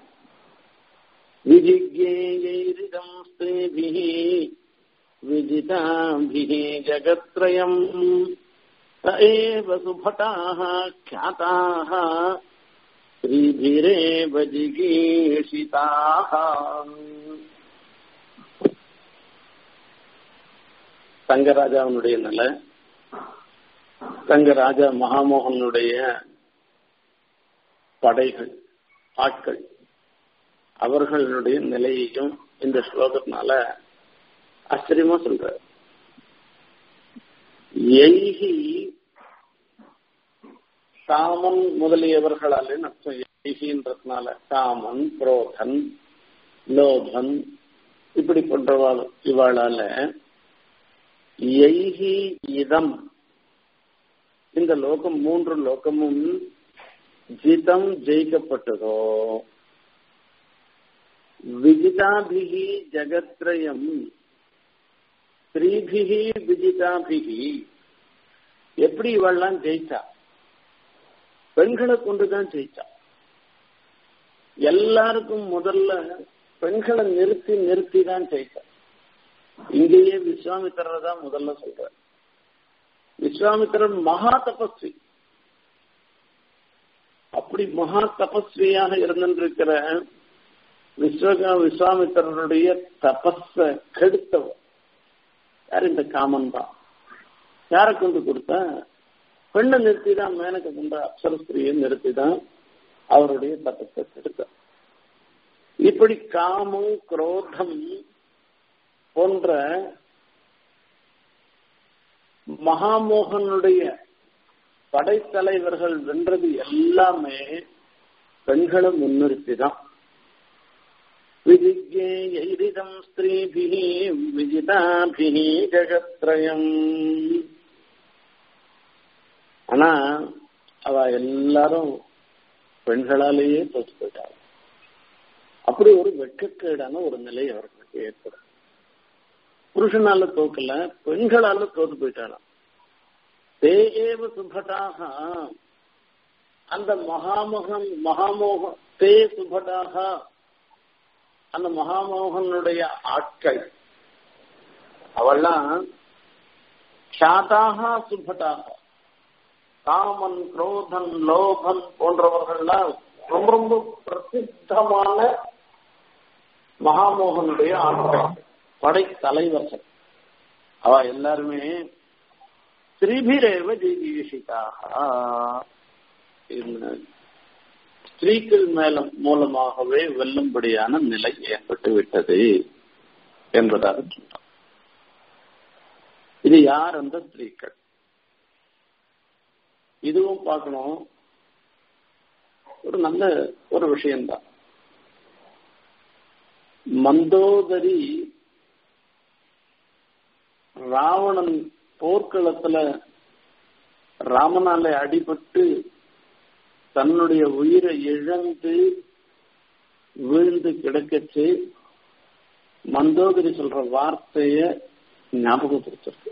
[SPEAKER 1] விஜிஜேயிதம் ஸ்தேபிः விஜிதாபிः ஜகத்ரயம் स एव सुभटाः ख्याताः ஸ்ரீபிரேவ ஜிகீஷிதாக தங்கராஜாவுடைய நிலை தங்கராஜா மகாமோகனுடைய படைகள் ஆட்கள் அவர்களுடைய நிலையையும் இந்த ஸ்லோகத்தினால ஆச்சரியமா சொல்ற எய்கி காமன் முதலியவர்களாலே அர்த்தம் எய்கின்றதுனால காமன் குரோதன் லோபன் இப்படி போன்றவாள் இவாளால எய்கி இதம் இந்த லோகம் மூன்று லோகமும் ஜிதம் ஜெயிக்கப்பட்டதோ விஜிதாபிகி ஜகத்ரயம் ஸ்ரீபிகி விஜிதாபிகி எப்படி இவள்லாம் ஜெயிச்சா பெண்களை கொண்டுதான் ஜெயிச்சா எல்லாருக்கும் முதல்ல பெண்களை நிறுத்தி நிறுத்தி தான் ஜெயிச்சா இங்கேயே விஸ்வாமித்திரர் தான் முதல்ல சொல்ற விஸ்வாமித்திரர் மகா தபஸ்வி அப்படி மகா தபஸ்வியாக இருந்திருக்கிற விஸ்வக விஸ்வாமித்திரருடைய தபஸ கெடுத்தவர் யார் இந்த காமன் தான் யாரை கொண்டு கொடுத்தா பெண்ணை நிறுத்தி தான் மேனக்க கொண்ட அப்சரஸ்திரியை நிறுத்தி தான் அவருடைய தபஸை கெடுத்தார் இப்படி காமம் குரோதம் போன்ற மகாமோகனுடைய படைத்தலைவர்கள் வென்றது எல்லாமே பெண்களை முன்னிறுத்தி தான் விதிஜேயிதம் ஸ்திரீபிஹி விஜிதாபிஹி ஜெகத்ரயம் ஆனா அவ எல்லாரும் பெண்களாலேயே தோற்று போயிட்டாங்க அப்படி ஒரு வெட்கக்கேடான ஒரு நிலை அவர்களுக்கு ஏற்படும் புருஷனால தோக்கல பெண்களால தோத்து போயிட்டாளாம் தேஏவ சுபட்டாக அந்த மகாமோகன் மகாமோக தே சுபட்டாக அந்த மகாமோகனுடைய ஆட்கள் அவெல்லாம் க்ஷாதாக சுபட்டாக காமன் குரோதன் லோபன் போன்றவர்கள்லாம் ரொம்ப ரொம்ப பிரசித்தமான மகாமோகனுடைய ஆட்கள் படை தலைவர்கள் அவ எல்லாருமே ஸ்திரீபிரேவ ஜீவிஷிதாக ஸ்திரீக்கள் மேல மூலமாகவே வெல்லும்படியான நிலை ஏற்பட்டு விட்டது என்பதாக சொன்னார் இது யார் அந்த ஸ்திரீக்கள் இதுவும் பார்க்கணும் ஒரு நல்ல ஒரு விஷயம்தான் மந்தோதரி ராவணன் போர்க்களத்துல ராமனால அடிபட்டு தன்னுடைய உயிரை இழந்து வீழ்ந்து கிடக்கச்சு மந்தோதரி சொல்ற வார்த்தைய ஞாபகப்படுத்திருக்கு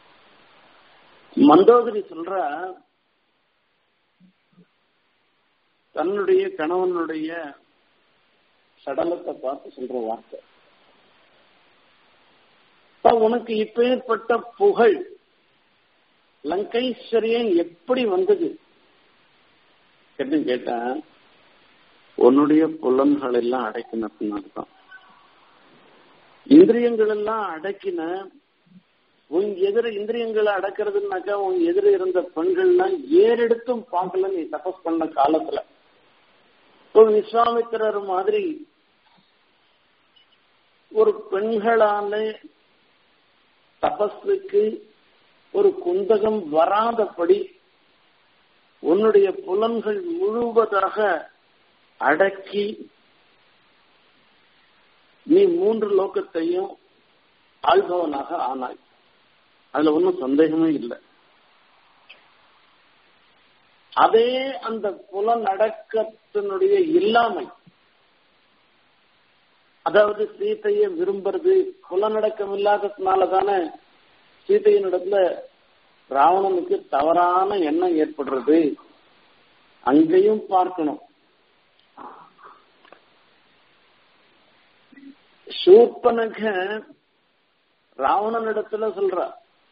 [SPEAKER 1] மந்தோதரி சொல்ற தன்னுடைய கணவனுடைய சடலத்தை பார்த்து சொல்ற வார்த்தை உனக்கு இப்பேற்பட்ட புகழ் லங்கைஸ்வரியன் எப்படி வந்தது என்று கேட்டா உன்னுடைய புலன்கள் எல்லாம் அடக்கினதுனால்தான் இந்திரியங்கள் எல்லாம் அடக்கின உன் எதிர இந்திரியங்களை அடக்கிறதுனாக்கா உன் எதிர இருந்த பெண்கள்லாம் ஏறெடுத்தும் பார்க்கல நீ தபஸ் பண்ண காலத்துல இப்போ விஸ்வாமித்திரர் மாதிரி ஒரு பெண்களால தபஸுக்கு ஒரு குந்தகம் வராதபடி உன்னுடைய புலன்கள் முழுவதாக அடக்கி நீ மூன்று லோகத்தையும் ஆள்பவனாக ஆனாய் அதுல ஒன்றும் சந்தேகமே இல்லை அதே அந்த புலநடக்கத்தினுடைய இல்லாமை அதாவது சீத்தையை விரும்புறது புலநடக்கம் இல்லாததுனால தானே சீத்தையினிடத்துல ராவணனுக்கு தவறான எண்ணம் ஏற்படுறது அங்கேயும் பார்க்கணும் சூர்பனக ராவணனிடத்துல சொல்ற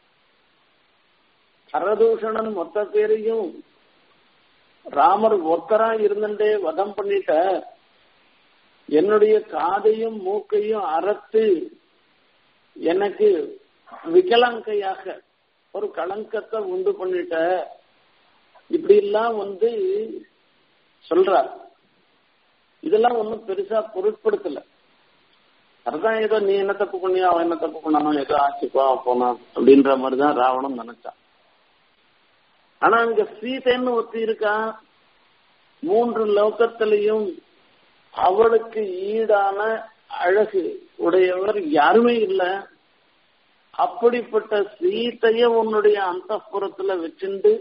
[SPEAKER 1] கரதூஷணன் மொத்த பேரையும் ராமர் ஒத்தரா இருந்துட்டே வதம் பண்ணிட்ட என்னுடைய காதையும் மூக்கையும் அறுத்து எனக்கு விகலாங்கையாக ஒரு களங்கத்தை உண்டு பண்ணிட்ட இப்படி எல்லாம் வந்து சொல்றார் இதெல்லாம் ஒன்றும் பெருசா பொருட்படுத்தல அதுதான் ஏதோ நீ என்ன தப்பு பண்ணியா அவன் என்ன தப்பு பண்ணானோ ஏதோ ஆச்சுப்பா போனா அப்படின்ற மாதிரிதான் ராவணன் நினைச்சான் ஆனா அங்க சீதைன்னு ஒருத்தி இருக்கா மூன்று லோகத்திலையும் அவளுக்கு ஈடான அழகு உடையவர் யாருமே இல்லை அப்படிப்பட்ட சீத்தைய உன்னுடைய அந்த வச்சுண்டு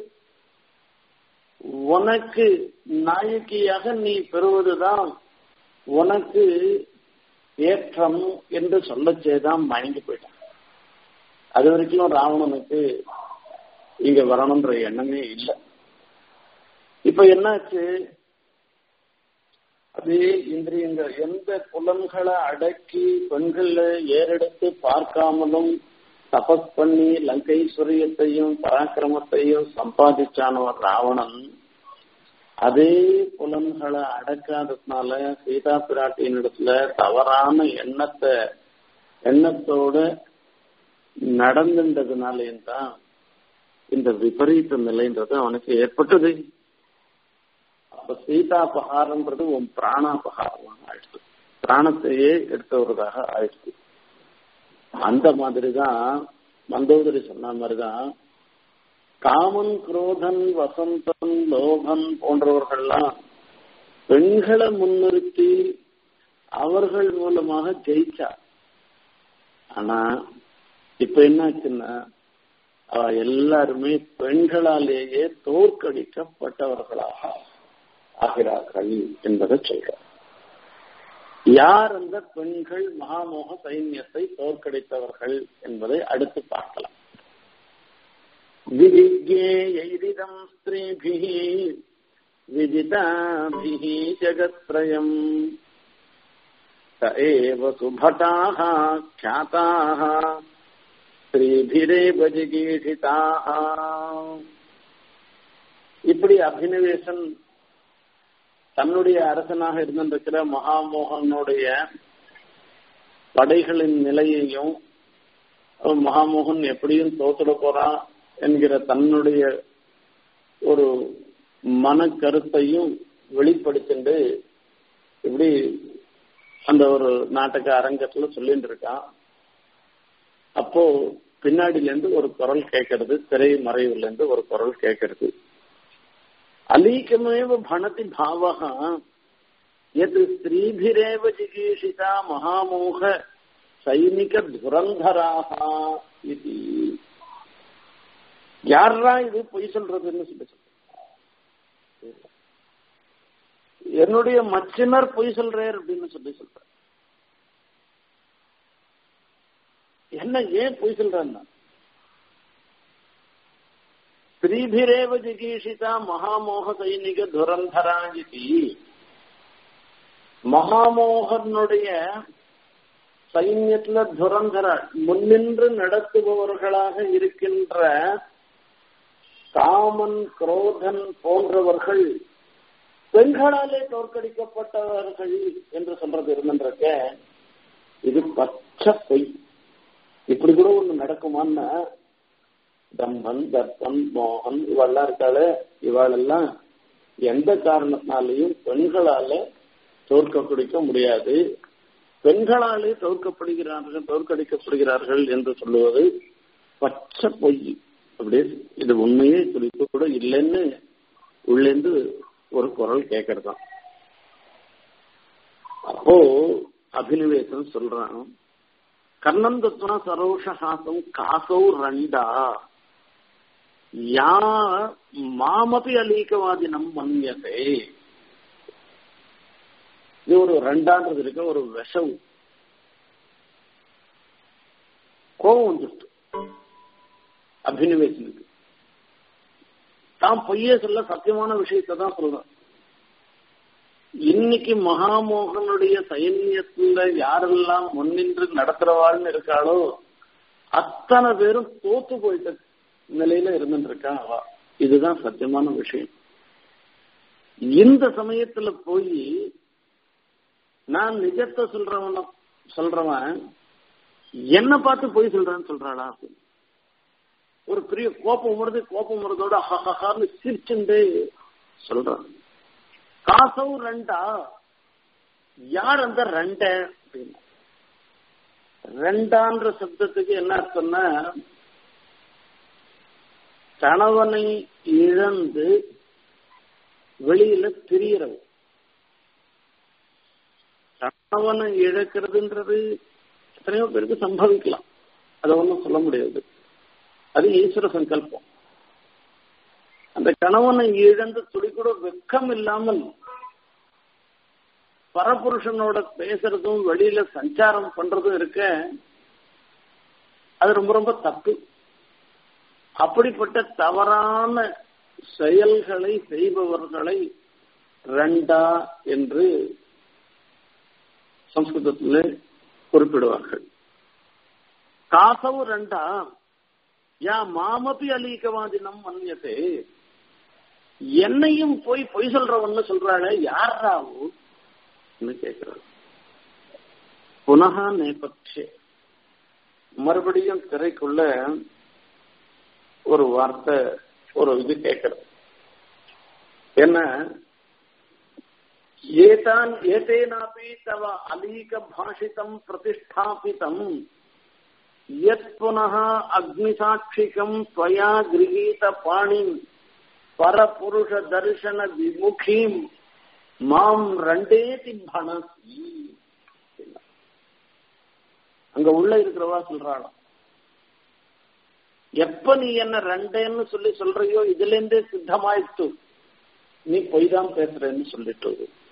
[SPEAKER 1] உனக்கு நாயகியாக நீ பெறுவதுதான் உனக்கு ஏற்றம் என்று சொல்லச்சேதான் மயங்கி போயிட்டான் அது வரைக்கும் ராவணனுக்கு இங்க வரணுன்ற எண்ணமே இல்லை இப்ப என்னாச்சு அதே இந்திரியங்கள் எந்த புலன்களை அடக்கி பெண்களை ஏறெடுத்து பார்க்காமலும் தபஸ் பண்ணி லங்கைஸ்வரியத்தையும் பராக்கிரமத்தையும் சம்பாதிச்சானவர் ராவணன் அதே புலன்களை அடக்காததுனால சீதா பிராட்டியினிடத்துல தவறான எண்ணத்தை எண்ணத்தோட நடந்துன்றதுனாலே தான் இந்த விபரீத நிலைன்றது அவனுக்கு ஏற்பட்டது அப்ப சீதாபகாரம்ன்றது உன் பிராணாபகாரமாக ஆயிடுச்சு பிராணத்தையே எடுத்தவர்களாக ஆயிடுச்சு அந்த மாதிரிதான் மந்தோதரி சொன்ன மாதிரிதான் காமன் குரோதன் வசந்தன் லோகன் போன்றவர்கள்லாம் பெண்களை முன்னிறுத்தி அவர்கள் மூலமாக ஜெயிச்சா ஆனா இப்ப என்னாச்சுன்னா அவ எல்லாருமே பெண்களாலேயே தோற்கடிக்கப்பட்டவர்களாக ஆகிறார்கள் என்பதை சொல்ற யார் அந்த பெண்கள் மகாமோக சைன்யத்தை தோற்கடித்தவர்கள் என்பதை அடுத்து பார்க்கலாம் விதிஜேயிதம் ஸ்திரீபிः विदिताभिः जगत्त्रयम् स एव सुभटाः ख्याताः ஸ்திரீபிரேவ ஜிகீஷிதாக இப்படி அபினிவேசன் தன்னுடைய அரசனாக இருந்திருக்கிற மகாமோகனுடைய படைகளின் நிலையையும் மகாமோகன் எப்படியும் தோத்துட போறான் என்கிற தன்னுடைய ஒரு மன கருத்தையும் வெளிப்படுத்திண்டு இப்படி அந்த ஒரு நாட்டக அரங்கத்துல சொல்லிட்டு இருக்கான் அப்போ பின்னாடில இருந்து ஒரு குரல் கேட்கறது திரை மறைவுல இருந்து ஒரு குரல் கேட்கறது அலீகமேவ பணதி பாவகா எது ஸ்திரீபிரேவ ஜிகீஷிதா மகாமோக சைனிக துரந்தராக இது யாரா இது பொய் சொல்றதுன்னு சொல்லி சொல்ற என்னுடைய மச்சினர் பொய் சொல்றார் அப்படின்னு சொல்லி சொல்ற என்ன ஏன் பொய் சொல்றான்னா ஸ்திரீபிரேவ ஜிகீஷிதா மகாமோக சைனிக துரந்தராஜிதி மகாமோகனுடைய சைன்யத்துல துரந்தர முன்னின்று நடத்துபவர்களாக இருக்கின்ற காமன் குரோதன் போன்றவர்கள் பெண்களாலே தோற்கடிக்கப்பட்டவர்கள் என்று சொல்றது இருந்திருக்க இது பச்சை பொய் இப்படி கூட ஒண்ணு நடக்குமான்னா தம்பன் தர்ப்பன் மோகன் இவெல்லாம் இருக்காளே இவாளெல்லாம் எந்த காரணத்தினாலையும் பெண்களால தோற்க பிடிக்க முடியாது பெண்களாலே தோற்கப்படுகிறார்கள் தோற்கடிக்கப்படுகிறார்கள் என்று சொல்லுவது பச்சை பொய் அப்படியே இது உண்மையே குறிப்பு கூட இல்லைன்னு உள்ளேந்து ஒரு குரல் கேட்கறதான் அப்போ அபினிவேசன் சொல்றான் கர்ணந்தத்வன சரோஷஹாசம் காசௌ ரண்டா யா மாமபி அலீகவாதினம் மன்யதே இது ஒரு ரெண்டான்றது இருக்க ஒரு விஷம் கோபம் வந்துட்டு அபினிவேசனுக்கு தான் பொய்யே சொல்ல சத்தியமான விஷயத்தை தான் சொல்றேன் இன்னைக்கு மகாமோகனுடைய சைன்யத்துல யாரெல்லாம் முன்னின்று நடத்துறவாள்னு இருக்காளோ அத்தனை பேரும் தோத்து போயிட்ட நிலையில இருந்துட்டு இருக்கா அவ இதுதான் சத்தியமான விஷயம் இந்த சமயத்துல போய் நான் நிஜத்தை சொல்றவன சொல்றவன் என்ன பார்த்து போய் சொல்றான்னு சொல்றாளா ஒரு பெரிய கோபம் வருது கோபம் வருதோட ஹஹான்னு சிரிச்சுண்டு சொல்றான் காசவு ரெண்டா யார் அந்த ரெண்ட அப்படின்னா ரெண்டான்ற சப்தத்துக்கு என்ன அர்த்தம்னா கணவனை இழந்து வெளியில திரியறது கணவனை இழக்கிறதுன்றது எத்தனையோ பேருக்கு சம்பவிக்கலாம் அதை ஒன்றும் சொல்ல முடியாது அது ஈஸ்வர சங்கல்பம் அந்த கணவனை இழந்து துளி கூட வெக்கம் இல்லாமல் பரபுருஷனோட பேசுறதும் வெளியில சஞ்சாரம் பண்றதும் இருக்க அது ரொம்ப ரொம்ப தப்பு அப்படிப்பட்ட தவறான செயல்களை செய்பவர்களை ரெண்டா என்று சம்ஸ்கிருதத்தில் குறிப்பிடுவார்கள் காசவு ரெண்டா யா மாமபி அலீகவாதினம் மன்யத்தே என்னையும் போய் பொய் சொல்றவன்னு சொல்றாளே யாராவு கேட்கிறார் புனகா நேபட்சே மறுபடியும் திரைக்குள்ள ஒரு வார்த்தை ஒரு இது கேட்கிறது என்ன ஏதான் ஏதேனாபி தவ அலீக பாஷிதம் பிரதிஷ்டாபிதம் யத் புனः அக்னிசாட்சிகம் त्वया गृहीत பாணிம் பரபுருஷ தரிசன விமுகீம் மாம் ரெண்டேதி பணசி அங்க உள்ள இருக்கிறவா சொல்றாளாம் எப்ப நீ என்ன ரெண்டேன்னு சொல்லி சொல்றியோ இதுல இருந்தே சித்தமாயிட்டு நீ பொய் தான் பேசுறேன்னு சொல்லிட்டு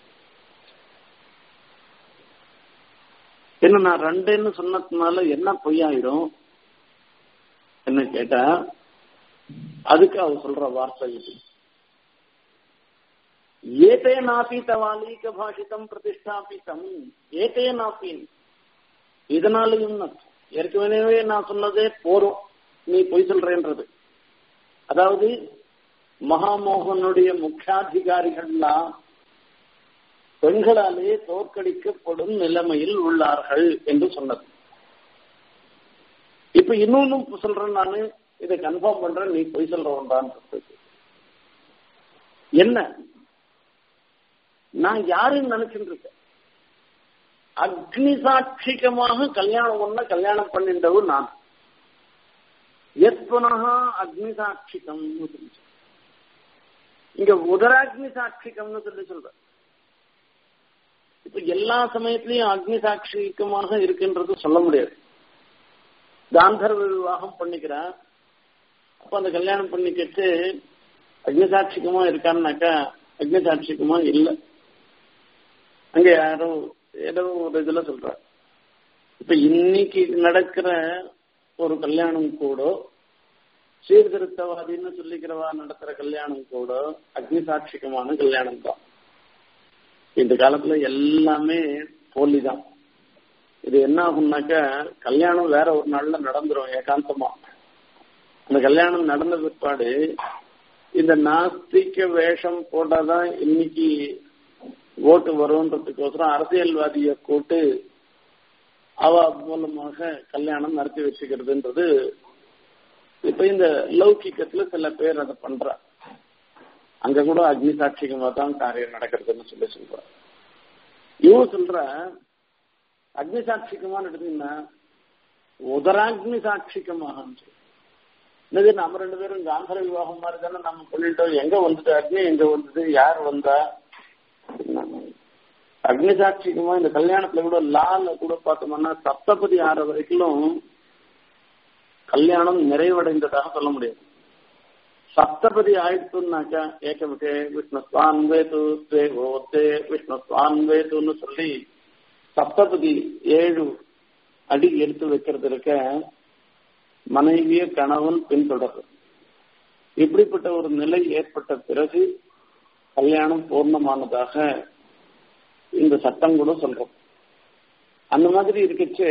[SPEAKER 1] என்ன நான் ரெண்டுன்னு சொன்னதுனால என்ன பொய்யாயிடும் என்ன கேட்டா அதுக்கு அவ சொல்ற வார்த்தை இது ஏதே நாபி தவாலீக பாஷிதம் பிரதிஷ்டாபித்தம் ஏதே நாபி இதனாலையும் ஏற்கனவே நான் சொன்னதே போறோம் நீ பொய் சொல்றேன்றது அதாவது மகாமோகனுடைய முக்கியாதிகாரிகள்லாம் பெண்களாலே தோற்கடிக்கப்படும் நிலைமையில் உள்ளார்கள் என்று சொன்னது இப்ப இன்னொன்னும் சொல்றேன் நானு இதை கன்ஃபார்ம் பண்றேன் நீ பொய் சொல்றவன்தான் என்ன நான் யாருன்னு நினைச்சுட்டு இருக்கேன் அக்னி சாட்சிகமாக கல்யாணம் ஒண்ண கல்யாணம் பண்ணின்றவு நான் எத்புனகா அக்னி சாட்சிகம் இங்க உதராக்னி சாட்சிகம்னு சொல்லி சொல்ற இப்ப எல்லா சமயத்திலையும் அக்னி சாட்சிகமாக இருக்குன்றது சொல்ல முடியாது காந்தர்வ விவாகம் பண்ணிக்கிறான் அப்ப அந்த கல்யாணம் பண்ணிக்கிட்டு அக்னி சாட்சிகமா இருக்கான்னாக்கா அக்னி சாட்சிகமா இல்லை அங்க யாரோ ஏதோ ஒரு இதுல சொல்ற இப்ப இன்னைக்கு நடக்கிற ஒரு கல்யாணம் கூட சீர்திருத்தவாதின்னு சொல்லிக்கிறவா நடத்துற கல்யாணம் கூட அக்னி சாட்சிகமான கல்யாணம் தான் இந்த காலத்துல எல்லாமே போலி தான் இது என்ன ஆகும்னாக்கா கல்யாணம் வேற ஒரு நாள்ல நடந்துரும் ஏகாந்தமா அந்த கல்யாணம் நடந்த பிற்பாடு இந்த நாஸ்திக வேஷம் போட்டாதான் இன்னைக்கு ஓட்டு வரும்ன்றதுக்கோசரம் அரசியல்வாதிய கூட்டு அவ மூலமாக கல்யாணம் நடத்தி வச்சுக்கிறதுன்றது இப்ப இந்த லௌகிக்கத்துல சில பேர் அதை பண்றா அங்க கூட அக்னி சாட்சிகமா தான் காரியம் நடக்கிறதுன்னு சொல்லி சொல்ற இவ சொல்ற அக்னி சாட்சிகமான்னு எடுத்தீங்கன்னா உதராக்னி சாட்சிகமாக என்னது நம்ம ரெண்டு பேரும் காந்தர விவாகம் மாதிரி தானே நம்ம பண்ணிட்டோம் எங்க வந்தது அக்னி எங்க வந்தது யார் வந்தா அக்னி சாட்சிக்குமா இந்த கல்யாணத்துல கூட லால கூட பார்த்தோம்னா சப்தபதி ஆற வரைக்கும் கல்யாணம் நிறைவடைந்ததாக சொல்ல முடியாது சப்தபதி ஆயிடுச்சுனாக்கா ஏகமிட்டே விஷ்ணு ஸ்வான் வேது தேவோ தே விஷ்ணு ஸ்வான் வேதுன்னு சொல்லி சப்தபதி ஏழு அடி எடுத்து வைக்கிறது இருக்க மனைவிய கணவன் பின்தொடர் இப்படிப்பட்ட ஒரு நிலை ஏற்பட்ட பிறகு கல்யாணம் பூர்ணமானதாக இந்த சட்டம் கூட சொல்றோம் அந்த மாதிரி இருக்கச்சு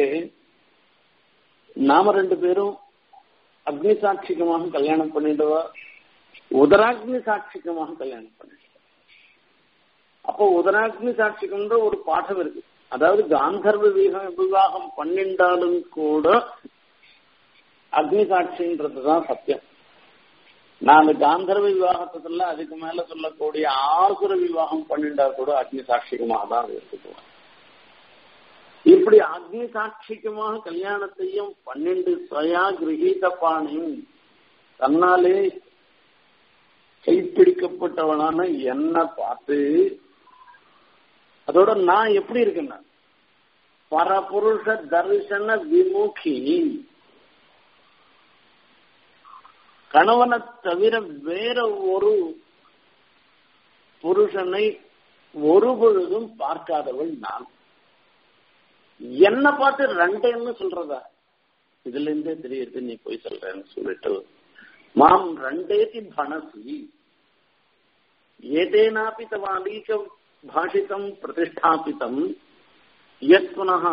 [SPEAKER 1] நாம ரெண்டு பேரும் அக்னி சாட்சிகமாக கல்யாணம் பண்ணிடுவா உதராக்னி சாட்சிகமாக கல்யாணம் பண்ணிடுவா அப்போ உதராக்னி சாட்சிகம்ன்ற ஒரு பாடம் இருக்கு அதாவது காந்தர்வ விவாகம் பண்ணிண்டாலும் கூட அக்னி சாட்சின்றதுதான் சத்தியம் நான் அந்த காந்தர்வ விவாகத்துல அதுக்கு மேல சொல்லக்கூடிய ஆசுர விவாகம் பண்ணிண்டா கூட அக்னி சாட்சிகமாக தான் இருக்குவோம் இப்படி அக்னி சாட்சிகமாக கல்யாணத்தையும் பன்னெண்டு ஸ்வயா கிரகீத பாணியும் தன்னாலே கைப்பிடிக்கப்பட்டவனான என்ன பார்த்து அதோட நான் எப்படி இருக்கேன்னா பரபுருஷ தரிசன விமுகி கணவனை தவிர வேற ஒரு புருஷனை ஒரு பொழுதும் பார்க்காதவள் நான் என்ன பார்த்து ரெண்டேன்னு சொல்றதா இதுல இருந்தே தெரியுது நீ போய் சொல்றேன்னு சொல்லிட்டு மாம் ரண்டேதி பணசி ஏதேனாபி தவாலீக பாஷிதம் பிரதிஷ்டாபிதம் யத் புனः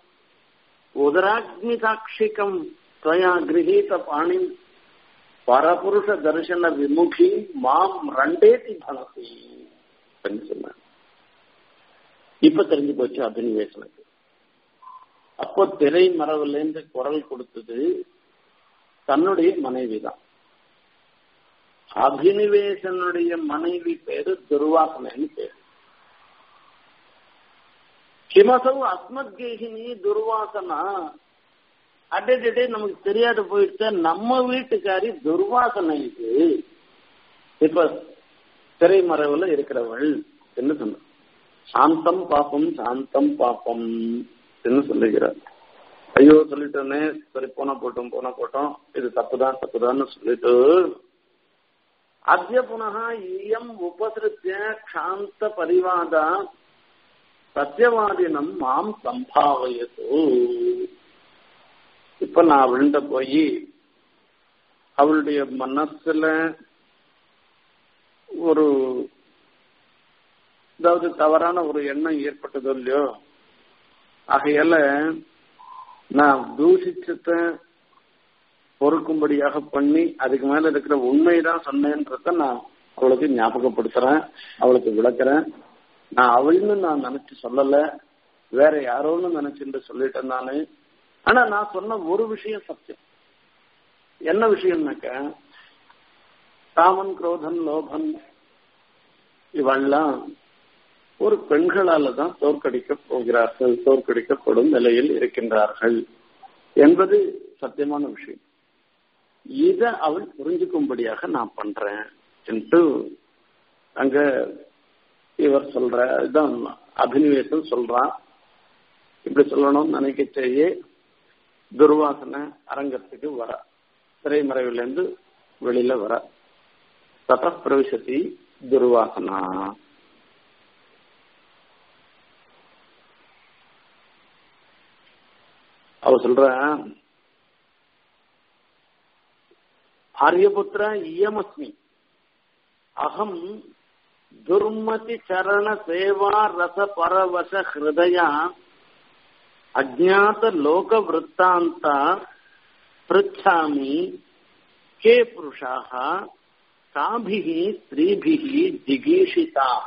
[SPEAKER 1] உதராக்னிசாட்சிகம் त्वया गृहीत पाणि பரபுருஷ தரிசன விமுகி மாம் ரண்டேதி பணசி சொன்னார் இப்ப தெரிஞ்சு போச்சு அபினிவேசனுக்கு அப்போ திரை மரவுலேருந்து குரல் கொடுத்தது தன்னுடைய மனைவி தான் அபினிவேசனுடைய மனைவி பேரு துர்வாசனைன்னு பேரு கிமசவு அஸ்மத்கேகினி துர்வாசனா அடே நமக்கு தெரியாத போயிடுச்ச நம்ம வீட்டுக்காரி துர்வாசனை இது இப்ப திரைமறைவுல இருக்கிறவள் என்ன சொன்ன சாந்தம் பாப்பம் சாந்தம் பாப்பம் என்று சொல்லுகிறார் ஐயோ சொல்லிட்டோன்னே சரி போனா போட்டோம் போனா போட்டோம் இது தப்புதான் தப்புதான்னு சொல்லிட்டு அத்திய புனக இயம் உபசிருத்திய க்ஷாந்த பரிவாதா சத்தியவாதினம் மாம் சம்பாவயது இப்ப நான் விழுந்த போய் அவளுடைய மனசுல ஒரு அதாவது தவறான ஒரு எண்ணம் ஏற்பட்டதோ இல்லையோ ஆகையால நான் தூஷிச்சத பொறுக்கும்படியாக பண்ணி அதுக்கு மேல இருக்கிற உண்மைதான் சொன்னேன்றத நான் அவளுக்கு ஞாபகப்படுத்துறேன் அவளுக்கு விளக்குறேன் நான் அவள்னு நான் நினைச்சு சொல்லல வேற யாரோன்னு நினைச்சுட்டு சொல்லிட்டேன் நானு ஆனா நான் சொன்ன ஒரு விஷயம் சத்தியம் என்ன விஷயம்னாக்க காமன் குரோதன் லோபன் இவெல்லாம் ஒரு பெண்களால தான் தோற்கடிக்க போகிறார்கள் தோற்கடிக்கப்படும் நிலையில் இருக்கின்றார்கள் என்பது சத்தியமான விஷயம் இத அவள் புரிஞ்சுக்கும்படியாக நான் பண்றேன் என்று அங்க இவர் சொல்ற இதுதான் அபினிவேசம் சொல்றான் இப்படி சொல்லணும்னு நினைக்கச்சேயே துர்வாசனை அரங்கத்துக்கு வர திரைமறைவிலிருந்து வெளியில வர தத பிரவிசதி துர்வாசனா அவ சொல்ற ஆரியபுத்திர இயமஸ்மி அகம் துர்மதி சரண சேவா ரச பரவச ஹிருதயா அஜாத லோக விற்த்தாந்த पृच्छामि के पुरुषाः काभिः स्त्रीभिः जिगीषिताः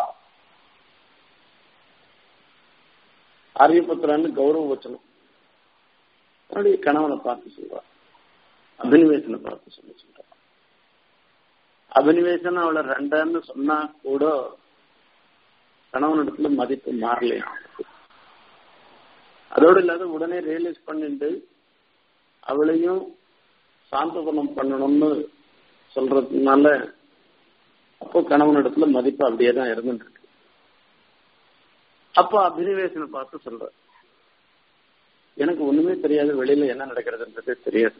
[SPEAKER 1] ஆரியபுத்திரன்னு கௌரவ வச்சனம் தன்னுடைய கணவனை பார்த்து சொல்றார் அபினிவேசனை பார்த்து சொல்ல சொல்றார் அபினிவேசன் அவளை ரெண்டன்னு சொன்னா கூட கணவனிடத்துல மதிப்பு மாறலையா அதோடு இல்லாத உடனே ரியலைஸ் பண்ணிட்டு அவளையும் சாந்தகுணம் பண்ணணும்னு சொல்றதுனால அப்போ கணவனிடத்துல மதிப்பு அப்படியே தான் இருந்துட்டு இருக்கு அப்போ அபினிவேசனை பார்த்து சொல்ற எனக்கு ஒண்ணுமே தெரியாது வெளியில என்ன நடக்கிறதுன்றதே தெரியாது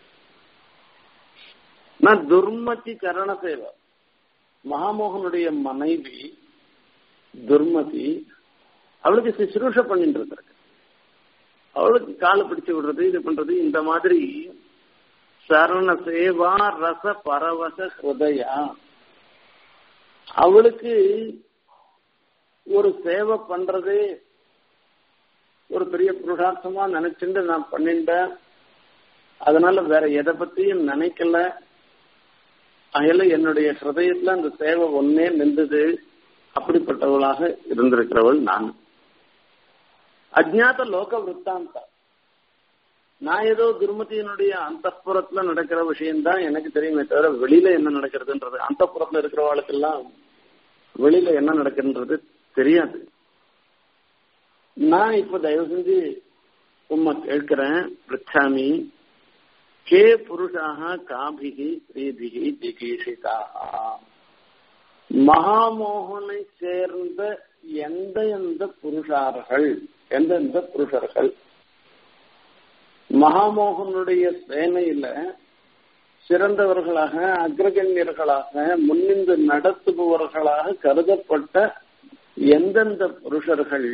[SPEAKER 1] நான் துர்மதி கரண சேவை மகாமோகனுடைய மனைவி துர்மதி அவளுக்கு சுசுரூஷ பண்ணிட்டு இருக்கு அவளுக்கு காலை பிடிச்சு விடுறது இது பண்றது இந்த மாதிரி சரண சேவா ரச பரவச ஹிருதயா அவளுக்கு ஒரு சேவை பண்றது ஒரு பெரிய புருஷார்த்தமா நினைச்சுட்டு நான் பண்ணிட்டேன் அதனால வேற எதை பத்தியும் நினைக்கல அதில் என்னுடைய ஹிருதயத்துல அந்த சேவை ஒன்னே நின்றது அப்படிப்பட்டவளாக இருந்திருக்கிறவள் நான் அஜ்ஞாத லோக விற்த்தாந்த நான் ஏதோ துர்மதியினுடைய அந்தப்புறத்துல நடக்கிற விஷயம்தான் எனக்கு தெரியுமே தவிர வெளியில என்ன நடக்கிறதுன்றது அந்தப்புறத்துல இருக்கிறவாளுக்கெல்லாம் வெளியில என்ன நடக்குன்றது தெரியாது நான் இப்ப தயவு செஞ்சு உண்மை கேட்கிறேன் பிரிச்சாமி கே புருஷாக காபிகி ஸ்ரீபிகி ஜிகீஷிதாக மகாமோகனை சேர்ந்த எந்த எந்த புருஷார்கள் எந்தெந்த புருஷர்கள் மகாமோகனுடைய சேனையில சிறந்தவர்களாக அக்ரகண்யர்களாக முன்னின்று நடத்துபவர்களாக கருதப்பட்ட எந்தெந்த புருஷர்கள்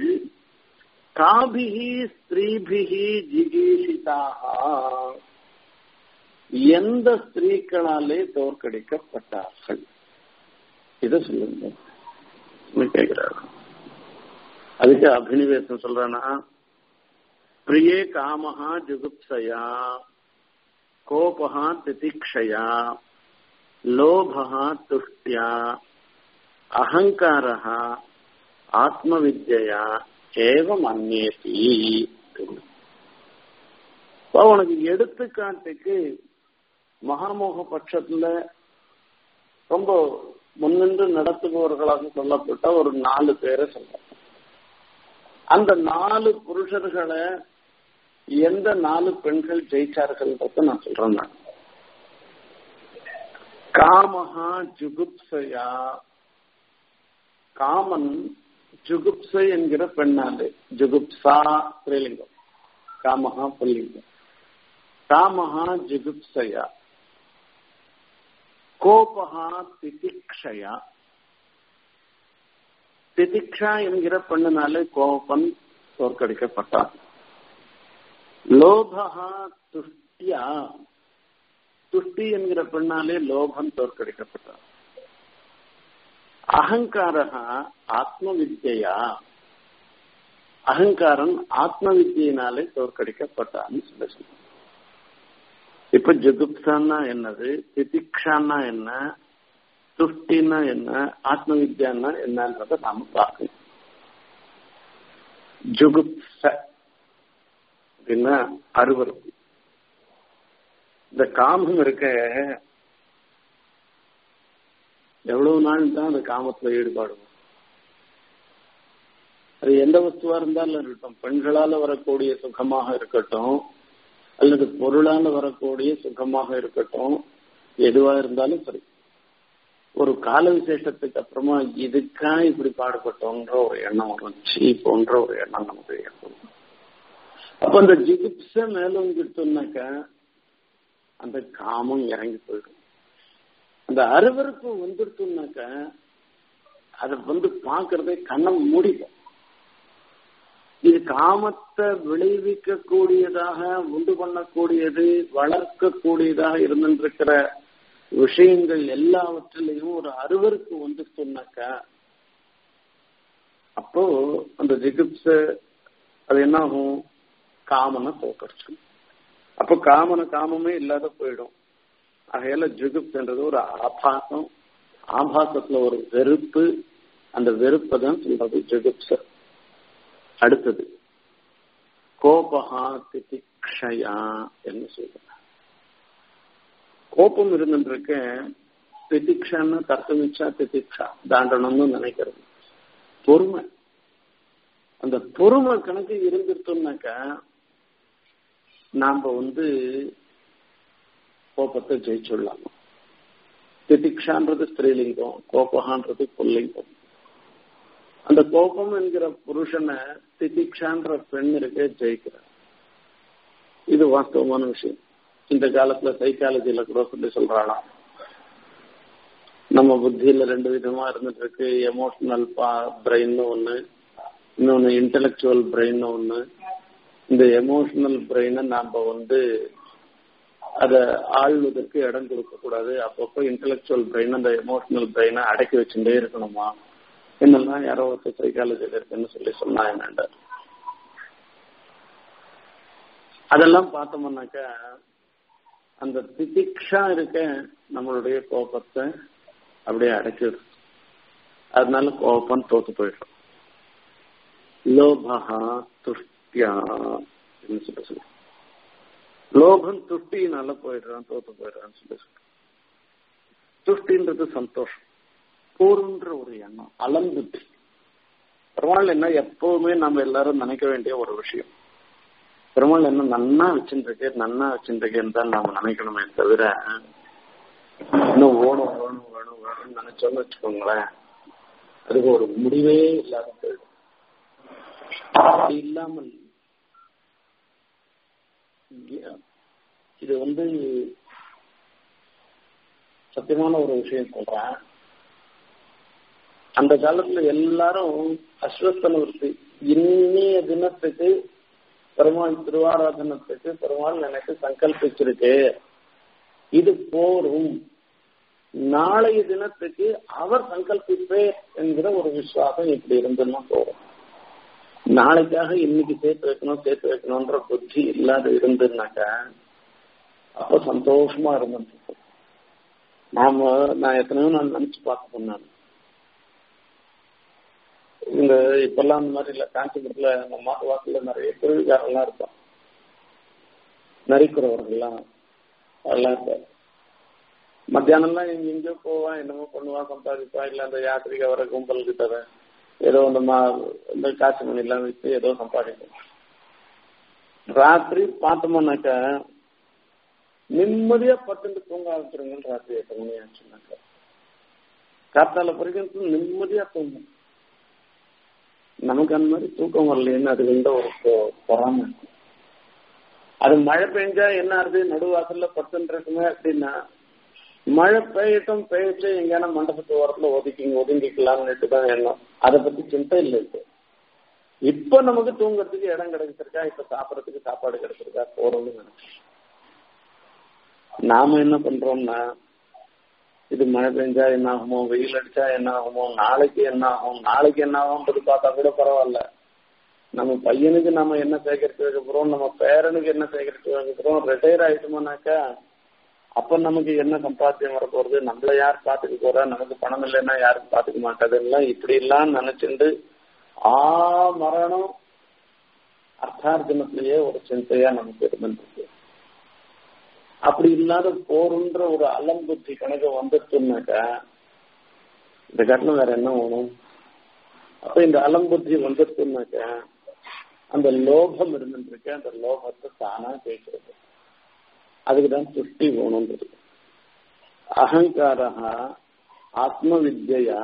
[SPEAKER 1] காபிகி ஸ்திரீபிகி ஜிகீஷிதாக எந்த ஸ்திரீக்களாலே தோற்கடிக்கப்பட்டார்கள் இத சொல்லுங்க கேட்கிறாரு அதுக்கு அபினிவேசம் சொல்றானா பிரியே காமஹா ஜுகுப்சயா கோபஹா திதிக்ஷயா லோபஹா துஷ்டியா அகங்காரः ஆத்மவித்யா ஏவம் அந்நேசி உனக்கு எடுத்துக்காட்டுக்கு மகாமோக பட்சத்துல ரொம்ப முன்னின்று நடத்துபவர்களாக சொல்லப்பட்ட ஒரு நாலு பேரை சொல்ற அந்த நாலு புருஷர்களை எந்த நாலு பெண்கள் ஜெயிச்சார்கள்ன்றத நான் சொல்றேன் நான் காமஹா ஜுகுப்சயா காமன் ஜுகுப்சை என்கிற பெண்ணாது ஜுகுப்சா ஸ்ரீலிங்கம் காமஹா புல்லிங்கம் காமஹா ஜுகுப்சயா கோபஹா திதிக்ஷயா திதிக்ஷா என்கிற பெண்ணினாலே கோபன் தோற்கடிக்கப்பட்டான் லோபஹா துஷ்டியா துஷ்டி என்கிற பெண்ணாலே லோபம் தோற்கடிக்கப்பட்டான் அகங்காரா ஆத்ம வித்யா அகங்காரன் ஆத்ம வித்தியினாலே தோற்கடிக்கப்பட்டான்னு சொல்ல சொல்லுங்க இப்ப ஜுகுப்சான்னா என்னது திதிக்ஷான்னா என்ன துஷ்டின்னா என்ன ஆத்ம வித்யான்னா என்னன்றத நாம பார்க்கணும் ஜுகுப்ச அப்படின்னா அருவருப்பு இந்த காமம் இருக்க எவ்வளவு நாள் தான் அந்த காமத்துல ஈடுபாடும் அது எந்த வஸ்துவா இருந்தாலும் இருக்கட்டும் பெண்களால வரக்கூடிய சுகமாக இருக்கட்டும் அல்லது பொருளால வரக்கூடிய சுகமாக இருக்கட்டும் எதுவா இருந்தாலும் சரி ஒரு கால விசேஷத்துக்கு அப்புறமா இதுக்கா இப்படி பாடுபட்டோன்ற ஒரு எண்ணம் வரும் சீப்போன்ற ஒரு எண்ணம் நமக்கு ஏற்படும் அப்ப அந்த ஜிகிப்ச மேலோங்கிட்டோம்னாக்க அந்த காமம் இறங்கி போயிடும் அந்த அருவறுப்பு வந்துடுத்துனாக்க அதை வந்து பாக்குறதே கண்ணம் மூடிடும் இது காமத்தை விளைவிக்க கூடியதாக உண்டு பண்ணக்கூடியது வளர்க்கக்கூடியதாக இருந்திருக்கிற விஷயங்கள் எல்லாவற்றிலையும் ஒரு அருவருக்கு வந்து சொன்னாக்கா அப்போ அந்த ஜிகிப்ச அது என்ன ஆகும் காமனை போக்கடிச்சு அப்போ காமன காமமே இல்லாத போயிடும் ஆகையால ஜுகுப்ஸ்ன்றது ஒரு ஆபாசம் ஆபாசத்துல ஒரு வெறுப்பு அந்த வெறுப்பை தான் சொல்றது ஜுகுப்ச அடுத்தது கோபஹா திதிக்ஷயா என்று சொல்ற கோபம் இருந்துருக்க திதிக்ஷான்னு தர்க்கமிச்சா திதிக்ஷா தாண்டணும்னு நினைக்கிறது பொறுமை அந்த பொறுமை கணக்கு இருந்துட்டோம்னாக்கா நாம வந்து கோபத்தை ஜெயிச்சுடலாம் திதிக்ஷான்றது ஸ்திரீலிங்கம் கோபகான்றது புல்லிங்கம் அந்த கோபம் என்கிற புருஷனை திதிக்ஷான்ற பெண் இருக்க ஜெயிக்கிறார் இது வாஸ்தவமான விஷயம் இந்த காலத்துல சைக்காலஜில கூட சொல்லி சொல்றாளாம் நம்ம புத்தியில ரெண்டு விதமா இருந்துட்டு இருக்கு எமோஷனல் பிரெயின் ஒண்ணு இன்னொன்னு இன்டலெக்சுவல் பிரெயின் ஒண்ணு இந்த எமோஷனல் பிரெயினை நாம வந்து அத ஆள்வதற்கு இடம் கொடுக்க கூடாது அப்பப்போ இன்டலெக்சுவல் பிரெயின் அந்த எமோஷனல் பிரெயினை அடக்கி வச்சுட்டே இருக்கணுமா என்னெல்லாம் யாரோ ஒருத்தர் சைக்காலஜில இருக்குன்னு சொல்லி சொன்னா என்னண்ட அதெல்லாம் பார்த்தோம்னாக்கா அந்த திதிக்ஷா இருக்க நம்மளுடைய கோபத்தை அப்படியே அடக்கிடும் அதனால கோபம் தோத்து போயிடும் லோபா துஷ்டியா சொல்லி சொல்லு லோபம் துஷ்டினால போயிடுறான் தோத்து போயிடுறான்னு சொல்லி சொல்லு துஷ்டின்றது சந்தோஷம் போருன்ற ஒரு எண்ணம் அலம்புத்தி பெருமாள் என்ன எப்பவுமே நம்ம எல்லாரும் நினைக்க வேண்டிய ஒரு விஷயம் பெருமாள் என்ன நன்னா வச்சுருக்கு நன்னா வச்சுருக்கேன்னு தான் நாம நினைக்கணுமே தவிர இன்னும் ஓணும் வேணும் வேணும் வேணும்னு நினைச்சோம்னு வச்சுக்கோங்களேன் அதுக்கு ஒரு முடிவே இல்லாத போயிடும் அப்படி இல்லாமல் இது வந்து சத்தியமான ஒரு விஷயம் சொல்றேன் அந்த காலத்துல எல்லாரும் அஸ்வத்தனவர்த்தி இன்னைய தினத்துக்கு பெருமாள் திருவாராதனத்துக்கு பெருமாள் எனக்கு சங்கல்பிச்சிருக்கு இது போரும் நாளைய தினத்துக்கு அவர் சங்கல்பிப்பேர் என்கிற ஒரு விசுவாசம் இப்படி இருந்துன்னா போறோம் நாளைக்காக இன்னைக்கு சேர்த்து வைக்கணும் சேர்த்து வைக்கணும்ன்ற புத்தி இல்லாத இருந்துனாக்கா அப்ப சந்தோஷமா இருந்துட்டு நாம நான் எத்தனையோ நான் நினைச்சு பார்க்க சொன்னேன் இந்த இப்பெல்லாம் அந்த மாதிரி இல்ல காஞ்சிபுரத்துல நம்ம மாட்டு வாக்குல நிறைய தொழில்காரெல்லாம் இருப்பான் நரிக்கிறவர்கள்லாம் அதெல்லாம் இருப்பாரு மத்தியானம்லாம் இங்க எங்கேயோ போவான் என்னமோ பண்ணுவான் சம்பாதிப்பான் இல்ல அந்த யாத்திரிக வர கும்பல் கிட்ட ஏதோ இந்த மா இந்த காசு மணி எல்லாம் வச்சு ஏதோ சம்பாதிக்கும் ராத்திரி பார்த்தோம்னாக்கா நிம்மதியா பத்துட்டு தூங்க ஆரம்பிச்சிருங்க ராத்திரி எட்டு மணி ஆச்சுனாக்கா காத்தால பிறகு நிம்மதியா தூங்கும் நமக்கு அந்த மாதிரி தூக்கம் வரலன்னு அது வந்து ஒரு பொறாம அது மழை பெஞ்சா என்ன ஆகுது நடுவாசல்ல பத்துன்னு இருக்குமே அப்படின்னா மழை பெய்யட்டும் பெய்யட்டு எங்கேயான மண்டபத்து ஓரத்துல ஒதுக்கி ஒதுங்கிக்கலாம்னுட்டு தான் எண்ணம் அதை பத்தி சிந்தை இல்லை இப்போ இப்ப நமக்கு தூங்குறதுக்கு இடம் கிடைச்சிருக்கா இப்ப சாப்பிடறதுக்கு சாப்பாடு கிடைச்சிருக்கா போறோம்னு நினைச்சு நாம என்ன பண்றோம்னா இது மழை பெஞ்சா என்ன ஆகுமோ வெயில் அடிச்சா என்ன ஆகுமோ நாளைக்கு என்ன ஆகும் நாளைக்கு என்ன ஆகும்ன்றது பார்த்தா கூட பரவாயில்ல நம்ம பையனுக்கு நம்ம என்ன சேகரித்து வைக்க போறோம் நம்ம பேரனுக்கு என்ன சேகரித்து வைக்க போறோம் ரிட்டையர் ஆயிட்டோம்னாக்கா அப்ப நமக்கு என்ன சம்பாத்தியம் வர போறது நம்மள யார் பாத்துக்க போறா நமக்கு பணம் இல்லைன்னா யாரும் பாத்துக்க மாட்டாது எல்லாம் இப்படி எல்லாம் நினைச்சுண்டு ஆ மரணம் அர்த்தார்ஜனத்திலேயே ஒரு சிந்தையா நமக்கு இருந்துருக்கு அப்படி இல்லாத போருன்ற ஒரு அலம்புத்தி கணக்கு வந்துட்டுனாக்கா இந்த கட்டணம் வேற என்ன வேணும் அப்ப இந்த அலம்புத்தி வந்துட்டுனாக்கா அந்த லோகம் இருந்துருக்கு அந்த லோகத்தை தானா கேட்கறது அதுக்குதான் துஷ்டி வேணும்ன்றது அகங்காரா ஆத்ம வித்யா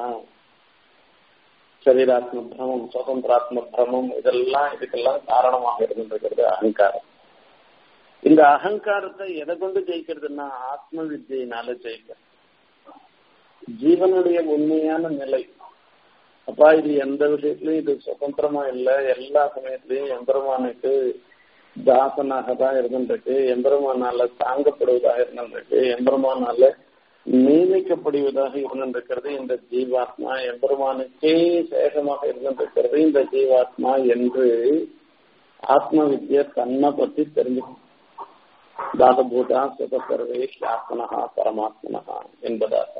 [SPEAKER 1] சரீராத்ம பிரமம் சுதந்திராத்ம பிரமம் இதெல்லாம் இதுக்கெல்லாம் காரணமாக இருந்துருக்கிறது அகங்காரம் இந்த அகங்காரத்தை எதை கொண்டு ஜெயிக்கிறதுன்னா ஆத்ம வித்தியினால ஜெயிக்க ஜீவனுடைய உண்மையான நிலை அப்பா இது எந்த விஷயத்திலயும் இது சுதந்திரமா இல்லை எல்லா சமயத்திலையும் எம்பெருமானுக்கு தாசனாக தான் இருந்துருக்கு எம்பெருமானால தாங்கப்படுவதாக இருந்திருக்கு எம்பெருமானால நியமிக்கப்படுவதாக இருந்திருக்கிறது இந்த ஜீவாத்மா எம்பெருமானுக்கே சேகமாக இருந்திருக்கிறது இந்த ஜீவாத்மா என்று ஆத்ம வித்யா தன்னை பத்தி தெரிஞ்சுக்கணும் தாதபூதா சுதசர்வே ஆத்மனஹா பரமாத்மனஹா என்பதாக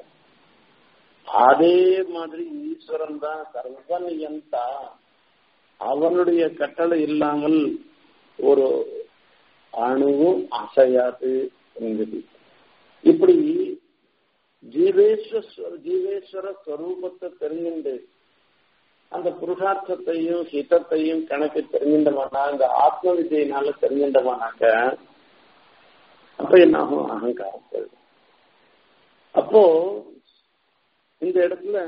[SPEAKER 1] அதே மாதிரி ஈஸ்வரன் தான் சர்வநியந்தா அவனுடைய கட்டளை இல்லாமல் ஒரு அணுவும் அசையாது என்கிறது இப்படி ஜீவேஸ்வர ஜீவேஸ்வர ஸ்வரூபத்தை தெரிஞ்சுண்டு அந்த புருஷார்த்தத்தையும் ஹிதத்தையும் கணக்கு தெரிஞ்சின்றமானா இந்த ஆத்ம விஜயினால தெரிஞ்சின்றமானாக்க அப்ப என்ன ஆகும் அகங்காரம் அப்போ இந்த இடத்துல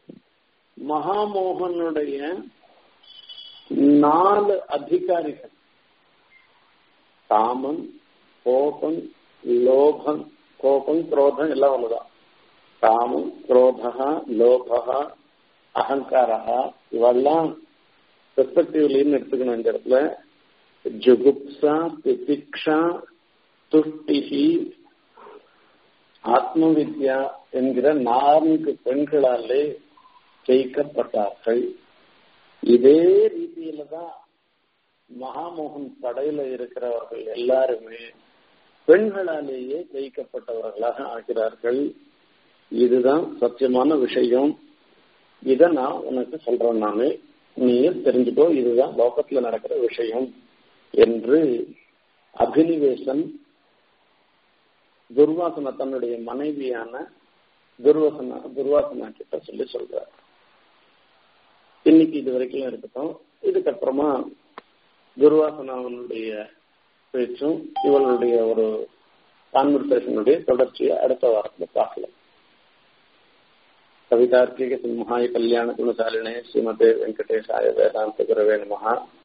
[SPEAKER 1] மகாமோகனுடைய நாலு அதிகாரிகள் காமம் கோபம் லோபம் கோபம் குரோதம் எல்லாம் ஒண்ணுதான் காமம் குரோதா லோபா அகங்காரா இவெல்லாம் பெர்ஸ்பெக்டிவ்லின்னு எடுத்துக்கணும் இந்த இடத்துல ஜுகுப்சா திதிக்ஷா துஷ்டிகி ஆத்ம வித்யா என்கிற நான்கு பெண்களாலே ஜெயிக்கப்பட்டார்கள் இதே ரீதியில தான் மகாமோகன் படையில இருக்கிறவர்கள் எல்லாருமே பெண்களாலேயே ஜெயிக்கப்பட்டவர்களாக ஆகிறார்கள் இதுதான் சத்தியமான விஷயம் இத நான் உனக்கு சொல்றேன் நானு நீயும் தெரிஞ்சுக்கோ இதுதான் லோகத்துல நடக்கிற விஷயம் என்று அபினிவேசன் துர்வாசன தன்னுடைய மனைவியான துர்வாசனா துர்வாசனா கிட்ட சொல்லி சொல்றார் இன்னைக்கு இது வரைக்கும் இருக்கட்டும் இதுக்கப்புறமா துர்வாசனாவனுடைய பேச்சும் இவளுடைய ஒரு கான்வர்சேஷனுடைய தொடர்ச்சியை அடுத்த வாரத்தில் பார்க்கலாம் கவிதார்க்கிக சிம்ஹாய கல்யாண குணசாலினே ஸ்ரீமதே வெங்கடேஷாய வேதாந்த குரவே நமஹா